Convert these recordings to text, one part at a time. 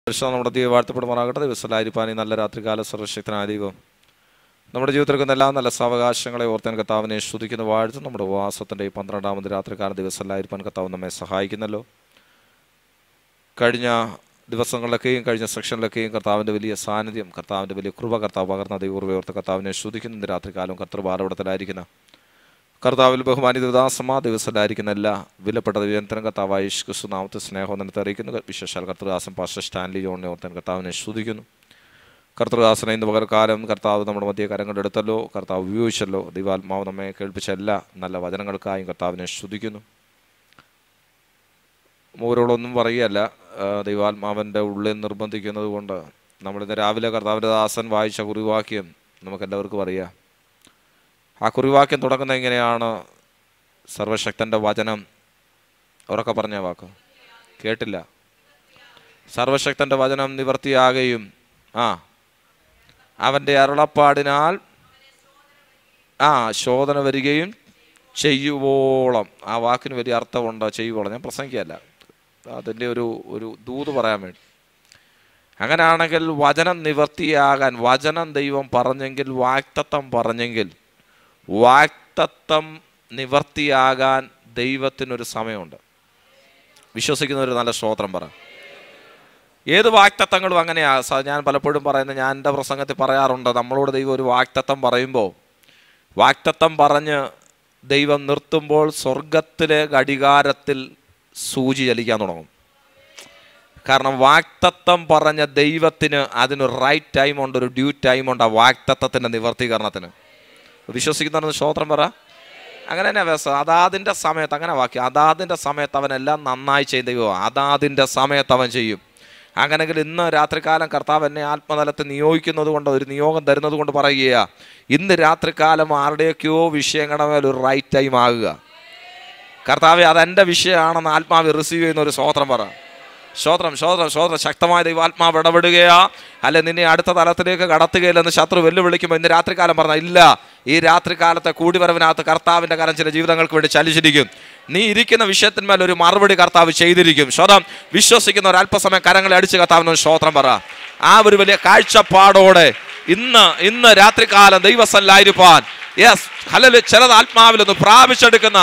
പരിശുദ്ധ നമ്മുടെ ദൈവം വാഴ്ത്തപ്പെടുമാറാകട്ടെ ദിവസലായിരിക്കാൻ ഈ നല്ല രാത്രികാല സർവശക്തനായ ദൈവം നമ്മുടെ ജീവിതത്തിൽ കിട്ടുന്ന എല്ലാ നല്ല സാവകാശങ്ങളെ ഓർത്താൻ കർത്താവിനെ ശ്രുതിക്കുന്ന വാഴ്ത്തും നമ്മുടെ ഉപവാസത്തിൻ്റെ ഈ പന്ത്രണ്ടാമത് രാത്രികാല ദിവസമല്ലായിരിക്കാൻ കർത്താവ് നമ്മെ സഹായിക്കുന്നല്ലോ കഴിഞ്ഞ ദിവസങ്ങളിലൊക്കെയും കഴിഞ്ഞ സെക്ഷനിലൊക്കെയും കർത്താവിൻ്റെ വലിയ സാന്നിധ്യം കർത്താവിൻ്റെ വലിയ കൃപ കർത്താവ് പകർന്ന ദൈവോർവയോർത്ത് കർത്താവിനെ ശ്രുതിക്കുന്ന ഇന്ന് രാത്രികാലം കർത്തൃപാടവടത്തിലായിരിക്കുന്ന കർത്താവിൽ ബഹുമാനിത ദാസമാ ദിവസത്തിലായിരിക്കുന്ന എല്ലാ വിലപ്പെട്ട ദിവ്യന്തരം കർത്താവായ യേശുക്രിസ്തു നാമത്തെ സ്നേഹവന്ദനത്തെ അറിയിക്കുന്നു വിശേഷാൽ കർത്തൃദാസൻ പാസ്റ്റർ സ്റ്റാൻലി ജോണിനെ ഓർത്താൻ കർത്താവിനെ ശ്രുതിക്കുന്നു കർത്തൃദാസനെ ഇന്ന് പകർക്കാലം കർത്താവ് നമ്മുടെ മധ്യ കരങ്ങളുടെ എടുത്തല്ലോ കർത്താവ് ഉപയോഗിച്ചല്ലോ ദൈവാത്മാവ് നമ്മെ കേൾപ്പിച്ച എല്ലാ നല്ല വചനങ്ങൾക്കായും കർത്താവിനെ ശ്രുതിക്കുന്നു മൂരോടൊന്നും പറയുകയല്ല ആ, ദൈവാത്മാവൻ്റെ ഉള്ളിൽ നിർബന്ധിക്കുന്നത് കൊണ്ട് നമ്മളിന്ന് രാവിലെ കർത്താവിൻ്റെ ദാസൻ വായിച്ച കുറിവാക്യം നമുക്കെല്ലാവർക്കും അറിയാം ആ കുറിവാക്യം തുടങ്ങുന്നത് എങ്ങനെയാണ് സർവശക്തൻ്റെ വചനം ഉറക്കെ പറഞ്ഞ വാക്ക് കേട്ടില്ല സർവശക്തൻ്റെ വചനം നിവർത്തിയാകുകയും ആ അവൻ്റെ അരുളപ്പാടിനാൽ ആ ശോധന വരികയും ചെയ്യുവോളം ആ വാക്കിന് വലിയ അർത്ഥമുണ്ട് ചെയ്യുവോളം ഞാൻ പ്രസംഗിക്കല്ല അതിൻ്റെ ഒരു ഒരു ദൂത് പറയാൻ വേണ്ടി അങ്ങനെയാണെങ്കിൽ വചനം നിവർത്തിയാകാൻ വചനം ദൈവം പറഞ്ഞെങ്കിൽ വാക്തത്വം പറഞ്ഞെങ്കിൽ വാക്തത്വം നിവർത്തിയാകാൻ ദൈവത്തിനൊരു സമയമുണ്ട് വിശ്വസിക്കുന്ന ഒരു നല്ല സ്തോത്രം പറ ഏത് വാക്തത്വങ്ങളും അങ്ങനെയാ സ- ഞാൻ പലപ്പോഴും പറയുന്നത് ഞാൻ എൻ്റെ പ്രസംഗത്തിൽ പറയാറുണ്ട് നമ്മളോട് ദൈവം ഒരു വാക്തത്വം പറയുമ്പോൾ വാക്തത്വം പറഞ്ഞ് ദൈവം നിർത്തുമ്പോൾ സ്വർഗത്തിലെ ഘടികാരത്തിൽ സൂചി ചലിക്കാൻ തുടങ്ങും കാരണം വാക്തത്വം പറഞ്ഞ ദൈവത്തിന് അതിനൊരു റൈറ്റ് ടൈമുണ്ട് ഒരു ഡ്യൂ ടൈമുണ്ട് ആ വാക്തത്വത്തിൻ്റെ നിവർത്തീകരണത്തിന് വിശ്വസിക്കുന്നവരെന്ന് സ്തോത്രം പറ അങ്ങനെ തന്നെ വ്യവസ്ഥ അതാതിൻ്റെ സമയത്ത് അങ്ങനെ വാക്യം അതാതിൻ്റെ സമയത്ത് അവനെല്ലാം നന്നായി ചെയ്യും ദൈവം അതാതിൻ്റെ സമയത്ത് അവൻ ചെയ്യും അങ്ങനെങ്കിൽ ഇന്ന് രാത്രികാലം കർത്താവ് എന്നെ ആത്മതലത്തിൽ നിയോഗിക്കുന്നത് കൊണ്ട് ഒരു നിയോഗം തരുന്നത് കൊണ്ട് പറയുക ഇന്ന് രാത്രികാലം ആരുടെയൊക്കെയോ വിഷയങ്ങളുടെ മേൽ ഒരു റൈറ്റ് ടൈം ആകുക കർത്താവെ അതെൻ്റെ വിഷയമാണെന്ന് ആത്മാവ് റിസീവ് ചെയ്യുന്ന ഒരു സ്തോത്രം പറ ശ്രോത്രം ശ്രോത്രം ശ്രോത്രം ശക്തമായ ദൈവാത്മാവ് ഇടപെടുകയാ അല്ലെ നിന്നെ അടുത്ത തലത്തിലേക്ക് കടത്തുകയില്ലെന്ന് ശത്രു വെല്ലുവിളിക്കുമ്പോൾ ഇന്ന് രാത്രികാലം പറഞ്ഞ ഇല്ല ഈ രാത്രികാലത്തെ കൂടിവരവിനകത്ത് കർത്താവിൻ്റെ കരം ചില ജീവിതങ്ങൾക്ക് വേണ്ടി ചലിച്ചിരിക്കും നീ ഇരിക്കുന്ന വിഷയത്തിന്മേൽ ഒരു മറുപടി കർത്താവ് ചെയ്തിരിക്കും ശ്രോതം വിശ്വസിക്കുന്ന ഒരു അല്പസമയം കരങ്ങളെ അടിച്ച് കർത്താവിനൊരു ശ്രോത്രം പറ ആ ഒരു വലിയ കാഴ്ചപ്പാടോടെ ഇന്ന് ഇന്ന് രാത്രികാലം ദൈവസല്ലായിരിക്കാൻ യെസ് ഹലല് ചിലത് ആത്മാവിലൊന്ന് പ്രാപിച്ചെടുക്കുന്ന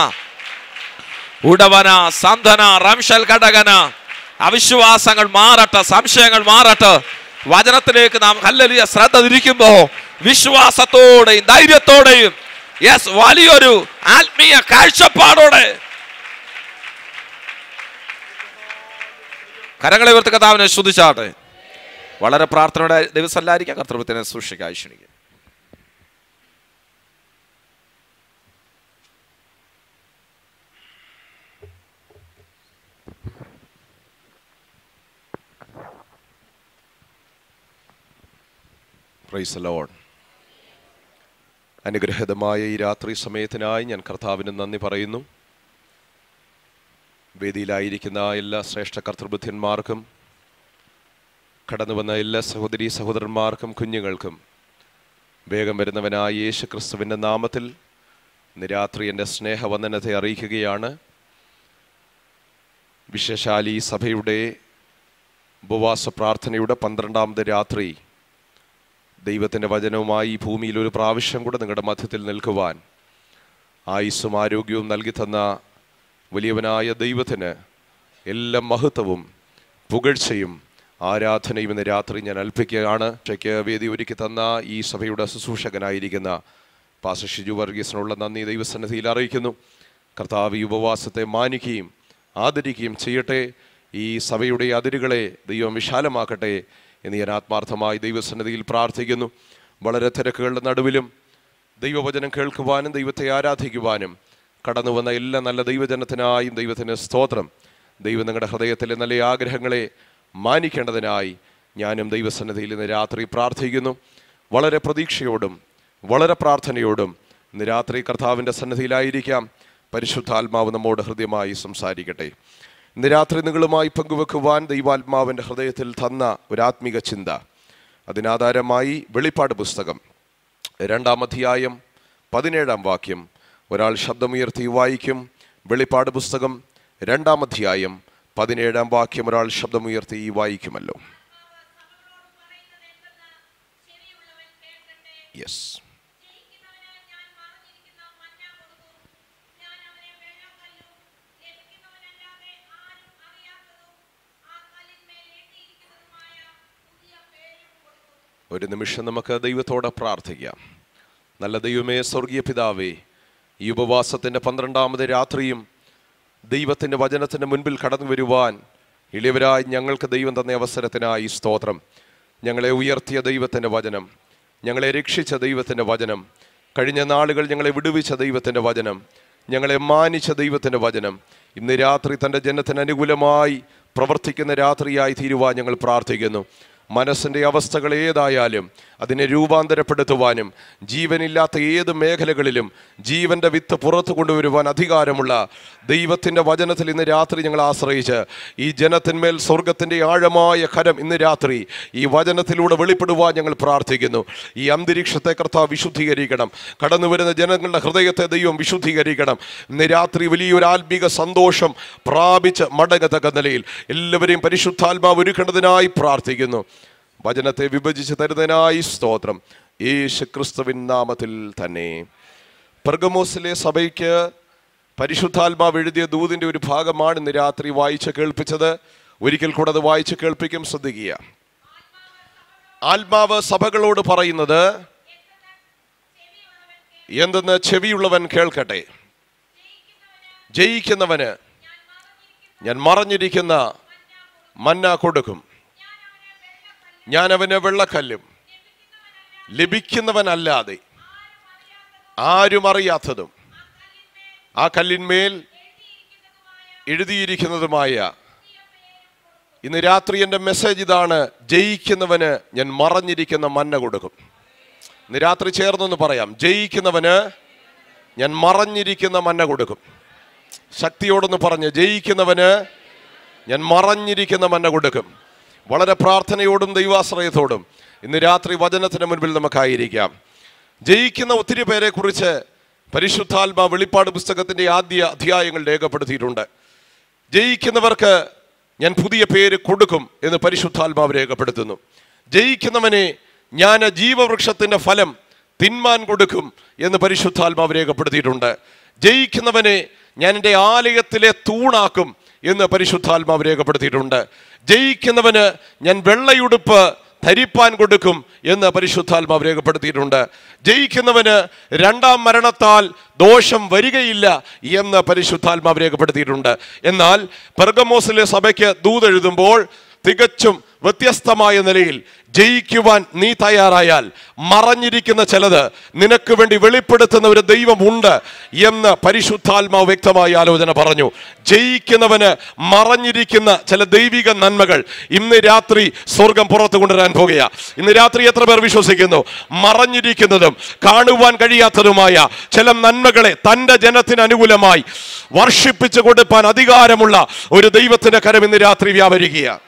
ഉടവന സന്ധന റംഷൽ ഘടകന അവിശ്വാസങ്ങൾ മാറട്ടെ സംശയങ്ങൾ മാറട്ടെ വചനത്തിലേക്ക് നാം ഹല്ലലിയ ശ്രദ്ധ തിരിക്കുമ്പോ വിശ്വാസത്തോടെയും ധൈര്യത്തോടെയും യെസ് വലിയൊരു ആത്മീയ കാഴ്ചപ്പാടോടെ കരങ്ങളെ ഉയർത്തി കഥാവിനെ ശ്രദ്ധിച്ചാട്ടെ വളരെ പ്രാർത്ഥനയുടെ ദിവസമല്ലായിരിക്കാം കർത്തൃത്വത്തിനെ സൂക്ഷിക്കാൻ ക്ഷണിക്കും പ്രൈസ് ലോൺ അനുഗ്രഹിതമായ ഈ രാത്രി സമയത്തിനായി ഞാൻ കർത്താവിന് നന്ദി പറയുന്നു വേദിയിലായിരിക്കുന്ന എല്ലാ ശ്രേഷ്ഠ കർത്തൃബുദ്ധ്യന്മാർക്കും കടന്നു വന്ന എല്ലാ സഹോദരി സഹോദരന്മാർക്കും കുഞ്ഞുങ്ങൾക്കും വേഗം വരുന്നവനായ യേശു ക്രിസ്തുവിൻ്റെ നാമത്തിൽ ഇന്ന് രാത്രി എൻ്റെ സ്നേഹവന്ദനത്തെ അറിയിക്കുകയാണ് വിശേഷാലി സഭയുടെ ഉപവാസ പ്രാർത്ഥനയുടെ പന്ത്രണ്ടാമത് രാത്രി ദൈവത്തിൻ്റെ വചനവുമായി ഈ ഭൂമിയിൽ ഒരു പ്രാവശ്യം കൂടെ നിങ്ങളുടെ മധ്യത്തിൽ നിൽക്കുവാൻ ആയുസ്സും ആരോഗ്യവും നൽകി തന്ന വലിയവനായ ദൈവത്തിന് എല്ലാ മഹത്വവും പുകഴ്ചയും ആരാധനയും ഇന്ന് രാത്രി ഞാൻ അൽപ്പിക്കുകയാണ് ഉച്ചയ്ക്ക് വേദി ഒരുക്കി തന്ന ഈ സഭയുടെ ശുശ്രൂഷകനായിരിക്കുന്ന പാസ ഷിജു വർഗീസിനുള്ള നന്ദി ദൈവസന്നിധിയിൽ അറിയിക്കുന്നു കർത്താവ് ഈ ഉപവാസത്തെ മാനിക്കുകയും ആദരിക്കുകയും ചെയ്യട്ടെ ഈ സഭയുടെ അതിരുകളെ ദൈവം വിശാലമാക്കട്ടെ എന്ന് ഞാൻ ആത്മാർത്ഥമായി ദൈവസന്നിധിയിൽ പ്രാർത്ഥിക്കുന്നു വളരെ തിരക്കുകളുടെ നടുവിലും ദൈവവചനം കേൾക്കുവാനും ദൈവത്തെ ആരാധിക്കുവാനും കടന്നു വന്ന എല്ലാ നല്ല ദൈവജനത്തിനായും ദൈവത്തിന് സ്തോത്രം ദൈവം നിങ്ങളുടെ ഹൃദയത്തിലെ നല്ല ആഗ്രഹങ്ങളെ മാനിക്കേണ്ടതിനായി ഞാനും ദൈവസന്നിധിയിൽ ഇന്ന് രാത്രി പ്രാർത്ഥിക്കുന്നു വളരെ പ്രതീക്ഷയോടും വളരെ പ്രാർത്ഥനയോടും ഇന്ന് രാത്രി കർത്താവിൻ്റെ സന്നിധിയിലായിരിക്കാം പരിശുദ്ധാത്മാവ് നമ്മോട് ഹൃദ്യമായി സംസാരിക്കട്ടെ ഇന്ന് രാത്രി നിങ്ങളുമായി പങ്കുവെക്കുവാൻ ദൈവാത്മാവിൻ്റെ ഹൃദയത്തിൽ തന്ന ഒരു ആത്മിക ചിന്ത അതിനാധാരമായി വെളിപ്പാട് പുസ്തകം രണ്ടാം അധ്യായം പതിനേഴാം വാക്യം ഒരാൾ ശബ്ദമുയർത്തി വായിക്കും വെളിപ്പാട് പുസ്തകം രണ്ടാം അധ്യായം പതിനേഴാം വാക്യം ഒരാൾ ശബ്ദമുയർത്തി വായിക്കുമല്ലോ യെസ് ജയിക്കുന്നവന് ഞാൻ മറഞ്ഞിരിക്കുന്ന മന്ന കൊടുക്കും ഞാൻ അവനെ വെള്ളക്കല്ലും ലഭിക്കുന്നവനല്ലാതെ ആരും അറിയാത്തതും ആ കല്ലിന്മേൽ എഴുതിയിരിക്കുന്നതുമായ പുതിയ പേരും കൊടുക്കും ഒരു നിമിഷം നമുക്ക് ദൈവത്തോടെ പ്രാർത്ഥിക്കാം നല്ല ദൈവമേ സ്വർഗീയ പിതാവേ ഈ ഉപവാസത്തിൻ്റെ പന്ത്രണ്ടാമത് രാത്രിയും ദൈവത്തിൻ്റെ വചനത്തിൻ്റെ മുൻപിൽ കടന്നു വരുവാൻ ഇളിയവരായി ഞങ്ങൾക്ക് ദൈവം തന്ന അവസരത്തിനായി സ്തോത്രം ഞങ്ങളെ ഉയർത്തിയ ദൈവത്തിൻ്റെ വചനം ഞങ്ങളെ രക്ഷിച്ച ദൈവത്തിൻ്റെ വചനം കഴിഞ്ഞ നാളുകൾ ഞങ്ങളെ വിടുവിച്ച ദൈവത്തിൻ്റെ വചനം ഞങ്ങളെ മാനിച്ച ദൈവത്തിൻ്റെ വചനം ഇന്ന് രാത്രി തൻ്റെ ജനത്തിന് അനുകൂലമായി പ്രവർത്തിക്കുന്ന രാത്രിയായി തീരുവാൻ ഞങ്ങൾ പ്രാർത്ഥിക്കുന്നു മനസ്സിൻ്റെ അവസ്ഥകൾ ഏതായാലും അതിനെ രൂപാന്തരപ്പെടുത്തുവാനും ജീവനില്ലാത്ത ഏത് മേഖലകളിലും ജീവന്റെ വിത്ത് പുറത്തു കൊണ്ടുവരുവാൻ അധികാരമുള്ള ദൈവത്തിൻ്റെ വചനത്തിൽ ഇന്ന് രാത്രി ഞങ്ങൾ ആശ്രയിച്ച് ഈ ജനത്തിന്മേൽ സ്വർഗത്തിൻ്റെ ആഴമായ കരം ഇന്ന് രാത്രി ഈ വചനത്തിലൂടെ വെളിപ്പെടുവാൻ ഞങ്ങൾ പ്രാർത്ഥിക്കുന്നു ഈ അന്തരീക്ഷത്തെ കർത്താവ് വിശുദ്ധീകരിക്കണം കടന്നു വരുന്ന ജനങ്ങളുടെ ഹൃദയത്തെ ദൈവം വിശുദ്ധീകരിക്കണം ഇന്ന് രാത്രി വലിയൊരു ആത്മീക സന്തോഷം പ്രാപിച്ച് മടങ്ങത്തക്ക നിലയിൽ എല്ലാവരെയും പരിശുദ്ധാത്മാവ് ഒരുക്കേണ്ടതിനായി പ്രാർത്ഥിക്കുന്നു വചനത്തെ വിഭജിച്ച് തരുന്നതിനായി സ്തോത്രം യേശു ക്രിസ്തുവിൻ നാമത്തിൽ തന്നെ പെർഗമോസിലെ സഭയ്ക്ക് പരിശുദ്ധാത്മാവ് എഴുതിയ ദൂതിന്റെ ഒരു ഭാഗമാണ് ഇന്ന് രാത്രി വായിച്ച് കേൾപ്പിച്ചത് ഒരിക്കൽ കൂടെ അത് വായിച്ച് കേൾപ്പിക്കും ശ്രദ്ധിക്കുക ആത്മാവ് സഭകളോട് പറയുന്നത് എന്തെന്ന് ചെവിയുള്ളവൻ കേൾക്കട്ടെ ജയിക്കുന്നവന് ഞാൻ മറഞ്ഞിരിക്കുന്ന മന്ന കൊടുക്കും ഞാൻ അവന് വെള്ളക്കല്ലും ലഭിക്കുന്നവനല്ലാതെ ആരും അറിയാത്തതും ആ കല്ലിന്മേൽ എഴുതിയിരിക്കുന്നതുമായ ഇന്ന് രാത്രി എൻ്റെ മെസ്സേജ് ഇതാണ് ജയിക്കുന്നവന് ഞാൻ മറഞ്ഞിരിക്കുന്ന മന്ന കൊടുക്കും ഇന്ന് രാത്രി ചേർന്നൊന്ന് പറയാം ജയിക്കുന്നവന് ഞാൻ മറഞ്ഞിരിക്കുന്ന മന്ന കൊടുക്കും ശക്തിയോടൊന്ന് പറഞ്ഞ് ജയിക്കുന്നവന് ഞാൻ മറഞ്ഞിരിക്കുന്ന മന്ന കൊടുക്കും വളരെ പ്രാർത്ഥനയോടും ദൈവാശ്രയത്തോടും ഇന്ന് രാത്രി വചനത്തിന് മുൻപിൽ നമുക്കായിരിക്കാം ജയിക്കുന്ന ഒത്തിരി പേരെ കുറിച്ച് പരിശുദ്ധാത്മ വെളിപ്പാട് പുസ്തകത്തിന്റെ ആദ്യ അധ്യായങ്ങൾ രേഖപ്പെടുത്തിയിട്ടുണ്ട് ജയിക്കുന്നവർക്ക് ഞാൻ പുതിയ പേര് കൊടുക്കും എന്ന് പരിശുദ്ധാത്മാവ് രേഖപ്പെടുത്തുന്നു ജയിക്കുന്നവനെ ഞാൻ ജീവവൃക്ഷത്തിന്റെ ഫലം തിന്മാൻ കൊടുക്കും എന്ന് പരിശുദ്ധാത്മാവ് രേഖപ്പെടുത്തിയിട്ടുണ്ട് ജയിക്കുന്നവനെ ഞാൻ എൻ്റെ ആലയത്തിലെ തൂണാക്കും എന്ന് പരിശുദ്ധാത്മാവ് രേഖപ്പെടുത്തിയിട്ടുണ്ട് ജയിക്കുന്നവന് ഞാൻ വെള്ളയുടുപ്പ് ധരിപ്പാൻ കൊടുക്കും എന്ന് പരിശുദ്ധാത്മാവ് രേഖപ്പെടുത്തിയിട്ടുണ്ട് ജയിക്കുന്നവന് രണ്ടാം മരണത്താൽ ദോഷം വരികയില്ല എന്ന് പരിശുദ്ധാത്മാവ് രേഖപ്പെടുത്തിയിട്ടുണ്ട് എന്നാൽ പെർഗമോസിലെ സഭയ്ക്ക് ദൂതെഴുതുമ്പോൾ തികച്ചും വ്യത്യസ്തമായ നിലയിൽ ജയിക്കുവാൻ നീ തയ്യാറായാൽ മറഞ്ഞിരിക്കുന്ന ചിലത് നിനക്ക് വേണ്ടി വെളിപ്പെടുത്തുന്ന ഒരു ദൈവമുണ്ട് എന്ന് പരിശുദ്ധാത്മാവ് വ്യക്തമായ ആലോചന പറഞ്ഞു ജയിക്കുന്നവന് മറഞ്ഞിരിക്കുന്ന ചില ദൈവിക നന്മകൾ ഇന്ന് രാത്രി സ്വർഗം പുറത്തു കൊണ്ടുവരാൻ പോകുക ഇന്ന് രാത്രി എത്ര പേർ വിശ്വസിക്കുന്നു മറഞ്ഞിരിക്കുന്നതും കാണുവാൻ കഴിയാത്തതുമായ ചില നന്മകളെ തന്റെ ജനത്തിന് അനുകൂലമായി വർഷിപ്പിച്ചു കൊടുപ്പാൻ അധികാരമുള്ള ഒരു ദൈവത്തിന്റെ കരം ഇന്ന് രാത്രി വ്യാപരിക്കുക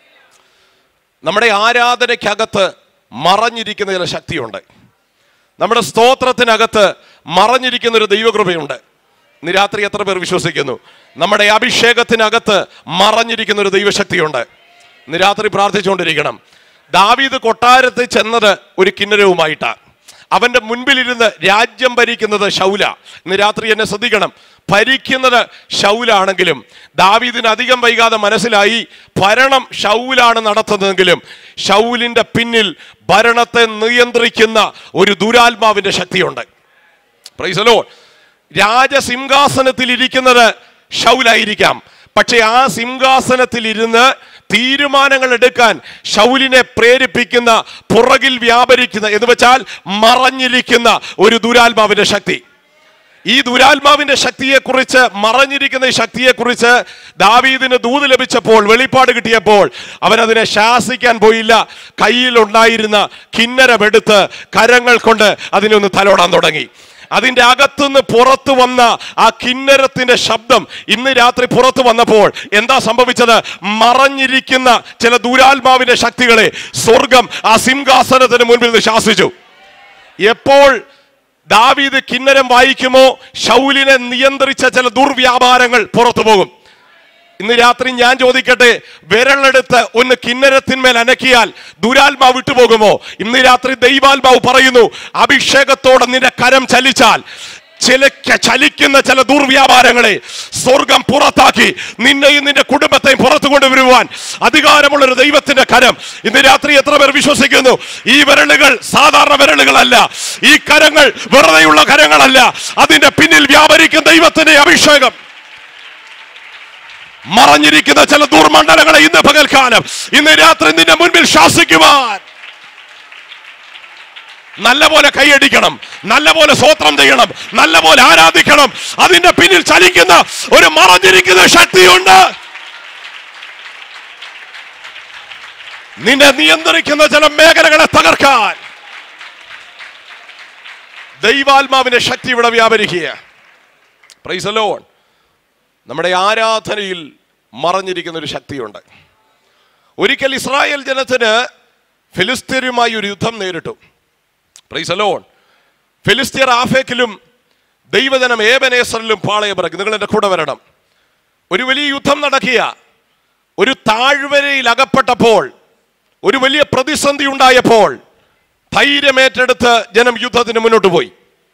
നമ്മുടെ ആരാധനയ്ക്കകത്ത് മറഞ്ഞിരിക്കുന്ന ചില ശക്തിയുണ്ട് നമ്മുടെ സ്തോത്രത്തിനകത്ത് മറഞ്ഞിരിക്കുന്ന ഒരു ദൈവകൃപയുണ്ട് ഇന്ന് രാത്രി എത്ര പേർ വിശ്വസിക്കുന്നു നമ്മുടെ അഭിഷേകത്തിനകത്ത് മറഞ്ഞിരിക്കുന്ന ഒരു ദൈവശക്തിയുണ്ട് ഇന്ന് രാത്രി പ്രാർത്ഥിച്ചുകൊണ്ടിരിക്കണം ദാവീദ് കൊട്ടാരത്തിൽ ചെന്നത് ഒരു കിന്നരവുമായിട്ടാണ് അവന്റെ മുൻപിലിരുന്ന് രാജ്യം ഭരിക്കുന്നത് ശൗല ഇന്ന് രാത്രി എന്നെ ശ്രദ്ധിക്കണം ഭരിക്കുന്നത് ശൗലാണെങ്കിലും ദാവീദിന് അധികം വൈകാതെ മനസ്സിലായി ഭരണം ശൗലാണ് നടത്തുന്നതെങ്കിലും ശൗലിന്റെ പിന്നിൽ ഭരണത്തെ നിയന്ത്രിക്കുന്ന ഒരു ദുരാത്മാവിന്റെ ശക്തിയുണ്ട് പ്രൈസലോ രാജസിംഹാസനത്തിൽ ഇരിക്കുന്നത് ഷൗലായിരിക്കാം പക്ഷെ ആ സിംഹാസനത്തിൽ ഇരുന്ന് തീരുമാനങ്ങൾ എടുക്കാൻ ഷൗലിനെ പ്രേരിപ്പിക്കുന്ന പുറകിൽ വ്യാപരിക്കുന്ന എന്ന് വെച്ചാൽ മറഞ്ഞിരിക്കുന്ന ഒരു ദുരാത്മാവിന്റെ ശക്തി ഈ ദുരാത്മാവിന്റെ ശക്തിയെക്കുറിച്ച് മറഞ്ഞിരിക്കുന്ന ഈ ശക്തിയെക്കുറിച്ച് ദാവീദിന് ദൂത് ലഭിച്ചപ്പോൾ വെളിപ്പാട് കിട്ടിയപ്പോൾ അവൻ അതിനെ ശാസിക്കാൻ പോയില്ല കയ്യിലുണ്ടായിരുന്ന കിന്നരമെടുത്ത് കരങ്ങൾ കൊണ്ട് അതിനെ ഒന്ന് തലോടാൻ തുടങ്ങി അതിന്റെ അകത്തുനിന്ന് പുറത്തു വന്ന ആ കിന്നരത്തിന്റെ ശബ്ദം ഇന്ന് രാത്രി പുറത്തു വന്നപ്പോൾ എന്താ സംഭവിച്ചത് മറഞ്ഞിരിക്കുന്ന ചില ദുരാത്മാവിന്റെ ശക്തികളെ സ്വർഗം ആ സിംഹാസനത്തിന് മുൻപിൽ നിന്ന് ശാസിച്ചു എപ്പോൾ ദാവീദ് കിന്നരം വായിക്കുമോ ഷൗലിനെ നിയന്ത്രിച്ച ചില ദുർവ്യാപാരങ്ങൾ പുറത്തു പോകും ഇന്ന് രാത്രി ഞാൻ ചോദിക്കട്ടെ വിരലെടുത്ത് ഒന്ന് കിന്നരത്തിന്മേൽ അനക്കിയാൽ ദുരാത്മാവ് വിട്ടുപോകുമോ ഇന്ന് രാത്രി ദൈവാത്മാവ് പറയുന്നു അഭിഷേകത്തോടെ നിന്റെ കരം ചലിച്ചാൽ ചില ചലിക്കുന്ന ചില ദുർവ്യാപാരങ്ങളെ സ്വർഗം പുറത്താക്കി നിന്നെയും നിന്റെ കുടുംബത്തെയും പുറത്തു കൊണ്ടുവരുവാൻ അധികാരമുള്ള ഒരു ദൈവത്തിന്റെ കരം ഇന്ന് രാത്രി എത്ര പേർ വിശ്വസിക്കുന്നു ഈ വിരലുകൾ സാധാരണ വിരലുകളല്ല ഈ കരങ്ങൾ വെറുതെയുള്ള കരങ്ങളല്ല അതിന്റെ പിന്നിൽ വ്യാപരിക്കുന്ന ദൈവത്തിന്റെ അഭിഷേകം മറഞ്ഞിരിക്കുന്ന ചില ദുർമണ്ഡലങ്ങളെ ഇന്ന് പകൽക്കാലം ഇന്ന് രാത്രി നിന്റെ മുൻപിൽ ശാസിക്കുവാൻ നല്ല പോലെ കൈയടിക്കണം നല്ല പോലെ സ്വോത്രം ചെയ്യണം നല്ല പോലെ ആരാധിക്കണം അതിന്റെ പിന്നിൽ ചലിക്കുന്ന ഒരു മറഞ്ഞിരിക്കുന്ന ശക്തിയുണ്ട് നിന്നെ നിയന്ത്രിക്കുന്ന ചില മേഖലകളെ തകർക്കാൻ ദൈവാത്മാവിന്റെ ശക്തി ഇവിടെ വ്യാപരിക്കുക പ്രൈസലോൺ നമ്മുടെ ആരാധനയിൽ മറഞ്ഞിരിക്കുന്ന ഒരു ശക്തിയുണ്ട് ഒരിക്കൽ ഇസ്രായേൽ ജനത്തിന് ഫിലിസ്തീനുമായി ഒരു യുദ്ധം നേരിട്ടു പ്രൈസലോൺ ഫിലിസ്തീർ ആഫേക്കിലും ദൈവജനം ഏബനേസറിലും പാളയമിറക്കി നിങ്ങൾ എൻ്റെ കൂടെ വരണം ഒരു വലിയ യുദ്ധം നടക്കുക ഒരു താഴ്വരയിൽ അകപ്പെട്ടപ്പോൾ ഒരു വലിയ പ്രതിസന്ധി ഉണ്ടായപ്പോൾ ധൈര്യമേറ്റെടുത്ത് ജനം യുദ്ധത്തിന് മുന്നോട്ട് പോയി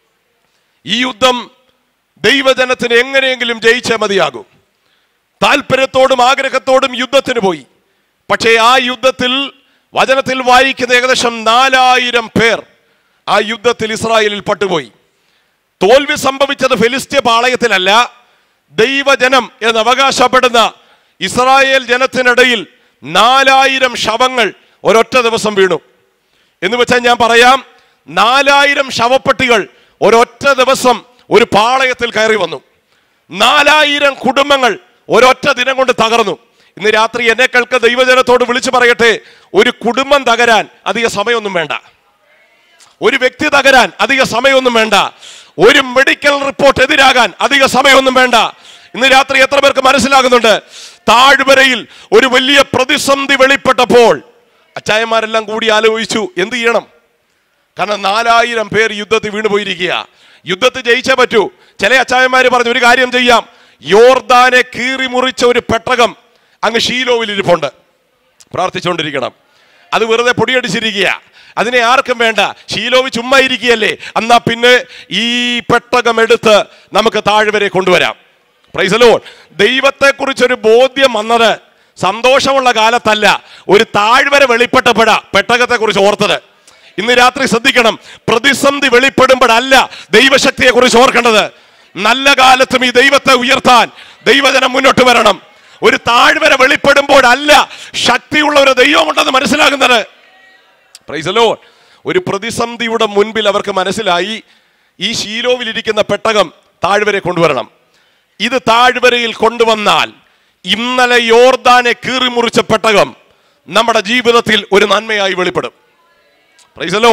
ഈ യുദ്ധം ദൈവജനത്തിന് എങ്ങനെയെങ്കിലും ജയിച്ചേ മതിയാകും താല്പര്യത്തോടും ആഗ്രഹത്തോടും യുദ്ധത്തിന് പോയി പക്ഷേ ആ യുദ്ധത്തിൽ വചനത്തിൽ വായിക്കുന്ന ഏകദേശം നാലായിരം പേർ ആ യുദ്ധത്തിൽ ഇസ്രായേലിൽ പട്ടുപോയി തോൽവി സംഭവിച്ചത് ഫിലിസ്ത്യ പാളയത്തിലല്ല ദൈവജനം എന്ന് അവകാശപ്പെടുന്ന ഇസ്രായേൽ ജനത്തിനിടയിൽ നാലായിരം ശവങ്ങൾ ഒരൊറ്റ ദിവസം വീണു എന്ന് വെച്ചാൽ ഞാൻ പറയാം നാലായിരം ശവപ്പെട്ടികൾ ഒരൊറ്റ ദിവസം ഒരു പാളയത്തിൽ കയറി വന്നു നാലായിരം കുടുംബങ്ങൾ ഒരൊറ്റ ദിനം കൊണ്ട് തകർന്നു ഇന്ന് രാത്രി എന്നെ കേൾക്ക ദൈവജനത്തോട് വിളിച്ചു പറയട്ടെ ഒരു കുടുംബം തകരാൻ അധിക സമയമൊന്നും വേണ്ട ഒരു വ്യക്തി തകരാൻ അധിക സമയമൊന്നും വേണ്ട ഒരു മെഡിക്കൽ റിപ്പോർട്ട് എതിരാകാൻ അധിക സമയമൊന്നും വേണ്ട ഇന്ന് രാത്രി എത്ര പേർക്ക് മനസ്സിലാകുന്നുണ്ട് താഴ്വരയിൽ ഒരു വലിയ പ്രതിസന്ധി വെളിപ്പെട്ടപ്പോൾ അച്ചായന്മാരെല്ലാം കൂടി ആലോചിച്ചു എന്ത് ചെയ്യണം കാരണം നാലായിരം പേർ യുദ്ധത്തിൽ വീണുപോയിരിക്കുക യുദ്ധത്തിൽ ജയിച്ചേ പറ്റൂ ചില അച്ചായന്മാര് പറഞ്ഞു ഒരു കാര്യം ചെയ്യാം യോർദാനെ കീറി മുറിച്ച ഒരു പെട്ടകം അങ്ങ് ഷീലോവിൽ ഇരിപ്പുണ്ട് പ്രാർത്ഥിച്ചുകൊണ്ടിരിക്കണം അത് വെറുതെ പൊടിയടിച്ചിരിക്കുക അതിനെ ആർക്കും വേണ്ട ശീലോവി ചുമ്മാ ഇരിക്കുകയല്ലേ എന്നാ പിന്നെ ഈ പെട്ടകം എടുത്ത് നമുക്ക് താഴ്വരെ കൊണ്ടുവരാം പ്രൈസലോ ദൈവത്തെക്കുറിച്ചൊരു ബോധ്യം വന്നത് സന്തോഷമുള്ള കാലത്തല്ല ഒരു താഴ്വര വെളിപ്പെട്ടപ്പോഴാ പെട്ടകത്തെക്കുറിച്ച് ഓർത്തത് ഇന്ന് രാത്രി ശ്രദ്ധിക്കണം പ്രതിസന്ധി വെളിപ്പെടുമ്പോഴല്ല ദൈവശക്തിയെ കുറിച്ച് ഓർക്കേണ്ടത് നല്ല കാലത്തും ഈ ദൈവത്തെ ഉയർത്താൻ ദൈവജനം മുന്നോട്ട് വരണം ഒരു താഴ്വര വെളിപ്പെടുമ്പോഴല്ല ശക്തിയുള്ള ഒരു ദൈവമുണ്ടെന്ന് മനസ്സിലാകുന്നത് പ്രൈസലോ ഒരു പ്രതിസന്ധിയുടെ മുൻപിൽ അവർക്ക് മനസ്സിലായി ഈ ശീലോവിലിരിക്കുന്ന പെട്ടകം താഴ്വരെ കൊണ്ടുവരണം ഇത് താഴ്വരയിൽ കൊണ്ടുവന്നാൽ ഇന്നലെ യോർദാനെ കീറിമുറിച്ച പെട്ടകം നമ്മുടെ ജീവിതത്തിൽ ഒരു നന്മയായി വെളിപ്പെടും പ്രൈസലോ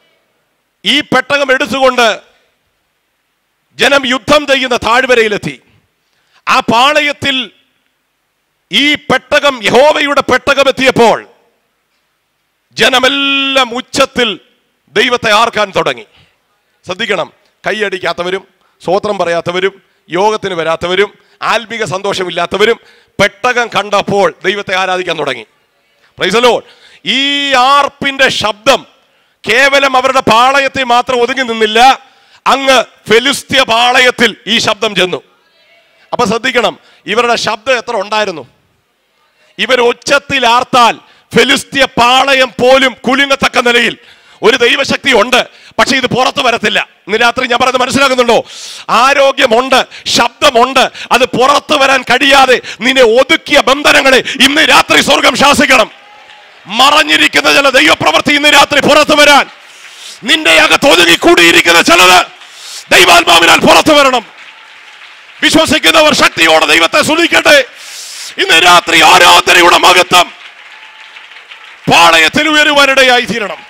ഈ പെട്ടകം എടുത്തുകൊണ്ട് ജനം യുദ്ധം ചെയ്യുന്ന താഴ്വരയിലെത്തി ആ പാളയത്തിൽ ഈ പെട്ടകം യഹോവയുടെ പെട്ടകം എത്തിയപ്പോൾ ജനമെല്ലാം ഉച്ചത്തിൽ ദൈവത്തെ ആർക്കാൻ തുടങ്ങി ശ്രദ്ധിക്കണം കൈയടിക്കാത്തവരും സ്വോത്രം പറയാത്തവരും യോഗത്തിന് വരാത്തവരും ആത്മീക സന്തോഷമില്ലാത്തവരും പെട്ടകം കണ്ടപ്പോൾ ദൈവത്തെ ആരാധിക്കാൻ തുടങ്ങി പ്രൈസലോ ഈ ആർപ്പിന്റെ ശബ്ദം കേവലം അവരുടെ പാളയത്തിൽ മാത്രം ഒതുങ്ങി നിന്നില്ല അങ്ങ് ഫെലിസ്ത്യ പാളയത്തിൽ ഈ ശബ്ദം ചെന്നു അപ്പൊ ശ്രദ്ധിക്കണം ഇവരുടെ ശബ്ദം എത്ര ഉണ്ടായിരുന്നു ഇവർ ഉച്ചത്തിൽ ആർത്താൽ ഫെലിസ്ത്യ പാളയം പോലും കുലുങ്ങത്തക്ക നിലയിൽ ഒരു ദൈവശക്തി ഉണ്ട് പക്ഷെ ഇത് പുറത്തു വരത്തില്ല ഇന്ന് രാത്രി ഞാൻ പറയുന്നത് മനസ്സിലാക്കുന്നുണ്ടോ ആരോഗ്യമുണ്ട് ശബ്ദമുണ്ട് അത് പുറത്തു വരാൻ കഴിയാതെ നിന്നെ ഒതുക്കിയ ബന്ധനങ്ങളെ ഇന്ന് രാത്രി സ്വർഗം ശാസിക്കണം മറഞ്ഞിരിക്കുന്ന ചില ദൈവപ്രവൃത്തി ഇന്ന് രാത്രി പുറത്തു വരാൻ നിന്റെ അകത്ത് ഒതുങ്ങി കൂടിയിരിക്കുന്ന ചിലത് ദൈവാത്മാവിനാൽ പുറത്തു വരണം വിശ്വസിക്കുന്നവർ ശക്തിയോടെ ദൈവത്തെ സ്തുതിക്കട്ടെ ഇന്ന് രാത്രി ആരാധനയുടെ മഹത്വം പാളയത്തിൽ ഉയരുവാനിടയായി തീരണം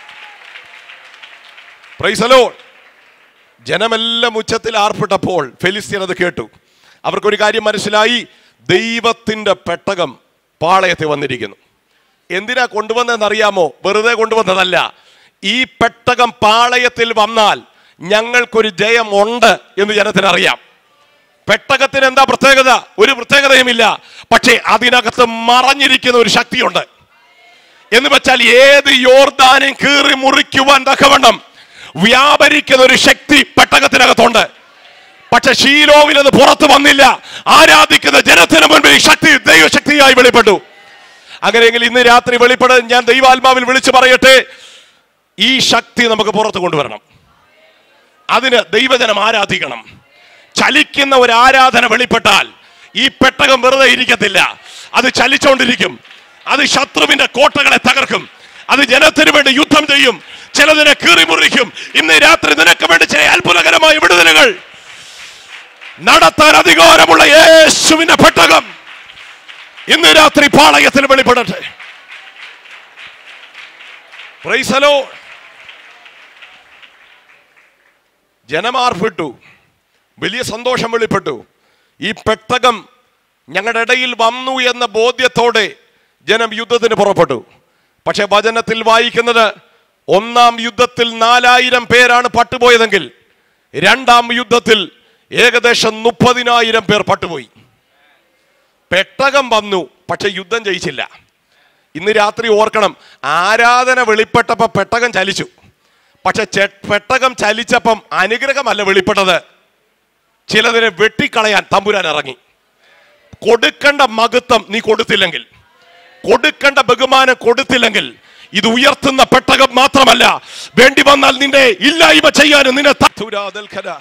പ്രൈസലോ ജനമെല്ലാം ഉച്ചത്തിൽ ആർപ്പിട്ടപ്പോൾ ഫെലിസ്തീൻ അത് കേട്ടു അവർക്കൊരു കാര്യം മനസ്സിലായി ദൈവത്തിന്റെ പെട്ടകം പാളയത്തിൽ വന്നിരിക്കുന്നു എന്തിനാ കൊണ്ടുവന്നതെന്ന് അറിയാമോ വെറുതെ കൊണ്ടുവന്നതല്ല ഈ പെട്ടകം പാളയത്തിൽ വന്നാൽ ഞങ്ങൾക്കൊരു ജയം ഉണ്ട് എന്ന് ജനത്തിന് അറിയാം പെട്ടകത്തിന് എന്താ പ്രത്യേകത ഒരു പ്രത്യേകതയുമില്ല പക്ഷേ അതിനകത്ത് മറഞ്ഞിരിക്കുന്ന ഒരു ശക്തിയുണ്ട് എന്ന് വെച്ചാൽ ഏത് യോർദാനും കീറി മുറിക്കുവാൻ തക്കവണ്ണം വ്യാപരിക്കുന്ന ഒരു ശക്തി പെട്ടകത്തിനകത്തുണ്ട് പക്ഷെ ഷീലോവിൽ അത് പുറത്തു വന്നില്ല ആരാധിക്കുന്ന ജനത്തിന് മുൻപിൽ ഈ ശക്തി ദൈവശക്തിയായി വെളിപ്പെട്ടു അങ്ങനെയെങ്കിൽ ഇന്ന് രാത്രി വെളിപ്പെടാൻ ഞാൻ ദൈവാത്മാവിൽ വിളിച്ചു പറയട്ടെ ഈ ശക്തി നമുക്ക് പുറത്തു കൊണ്ടുവരണം അതിന് ദൈവജനം ആരാധിക്കണം ചലിക്കുന്ന ഒരു ആരാധന വെളിപ്പെട്ടാൽ ഈ പെട്ടകം വെറുതെ ഇരിക്കത്തില്ല അത് ചലിച്ചുകൊണ്ടിരിക്കും അത് ശത്രുവിന്റെ കോട്ടകളെ തകർക്കും അത് ജനത്തിന് വേണ്ടി യുദ്ധം ചെയ്യും ചിലതിനെ കീറിമുറിക്കും ഇന്ന് രാത്രി നിനക്ക് വേണ്ടി ചില അത്ഭുതകരമായ വിടുതലുകൾ നടത്താൻ അധികാരമുള്ള യേശുവിന്റെ പെട്ടകം ഇന്ന് രാത്രി പാളയത്തിൽ വെളിപ്പെടട്ടെ Praise the Lord. ജനമാർപ്പെട്ടു വലിയ സന്തോഷം വെളിപ്പെട്ടു ഈ പെട്ടകം ഞങ്ങളുടെ ഇടയിൽ വന്നു എന്ന ബോധ്യത്തോടെ ജനം യുദ്ധത്തിന് പുറപ്പെട്ടു പക്ഷെ വചനത്തിൽ വായിക്കുന്നത് ഒന്നാം യുദ്ധത്തിൽ നാലായിരം പേരാണ് പട്ടുപോയതെങ്കിൽ രണ്ടാം യുദ്ധത്തിൽ ഏകദേശം മുപ്പതിനായിരം പേർ പട്ടുപോയി പെട്ടകം വന്നു പക്ഷെ യുദ്ധം ജയിച്ചില്ല ഇന്ന് രാത്രി ഓർക്കണം ആരാധന വെളിപ്പെട്ടപ്പോ പെട്ടകം ചലിച്ചു പക്ഷെ ചെ- പെട്ടകം ചലിച്ചപ്പം അനുഗ്രഹമല്ല വെളിപ്പെട്ടത് ചിലതിനെ വെട്ടിക്കളയാൻ തമ്പുരാൻ ഇറങ്ങി കൊടുക്കേണ്ട മഹത്വം നീ കൊടുത്തില്ലെങ്കിൽ കൊടുക്കേണ്ട ബഹുമാനം കൊടുത്തില്ലെങ്കിൽ ഇത് ഉയർത്തുന്ന പെട്ടകം മാത്രമല്ല വേണ്ടി വന്നാൽ നിന്നെ ഇല്ലായ്മ ചെയ്യാനും നിന്നെ തത്തുരാതൽഖര.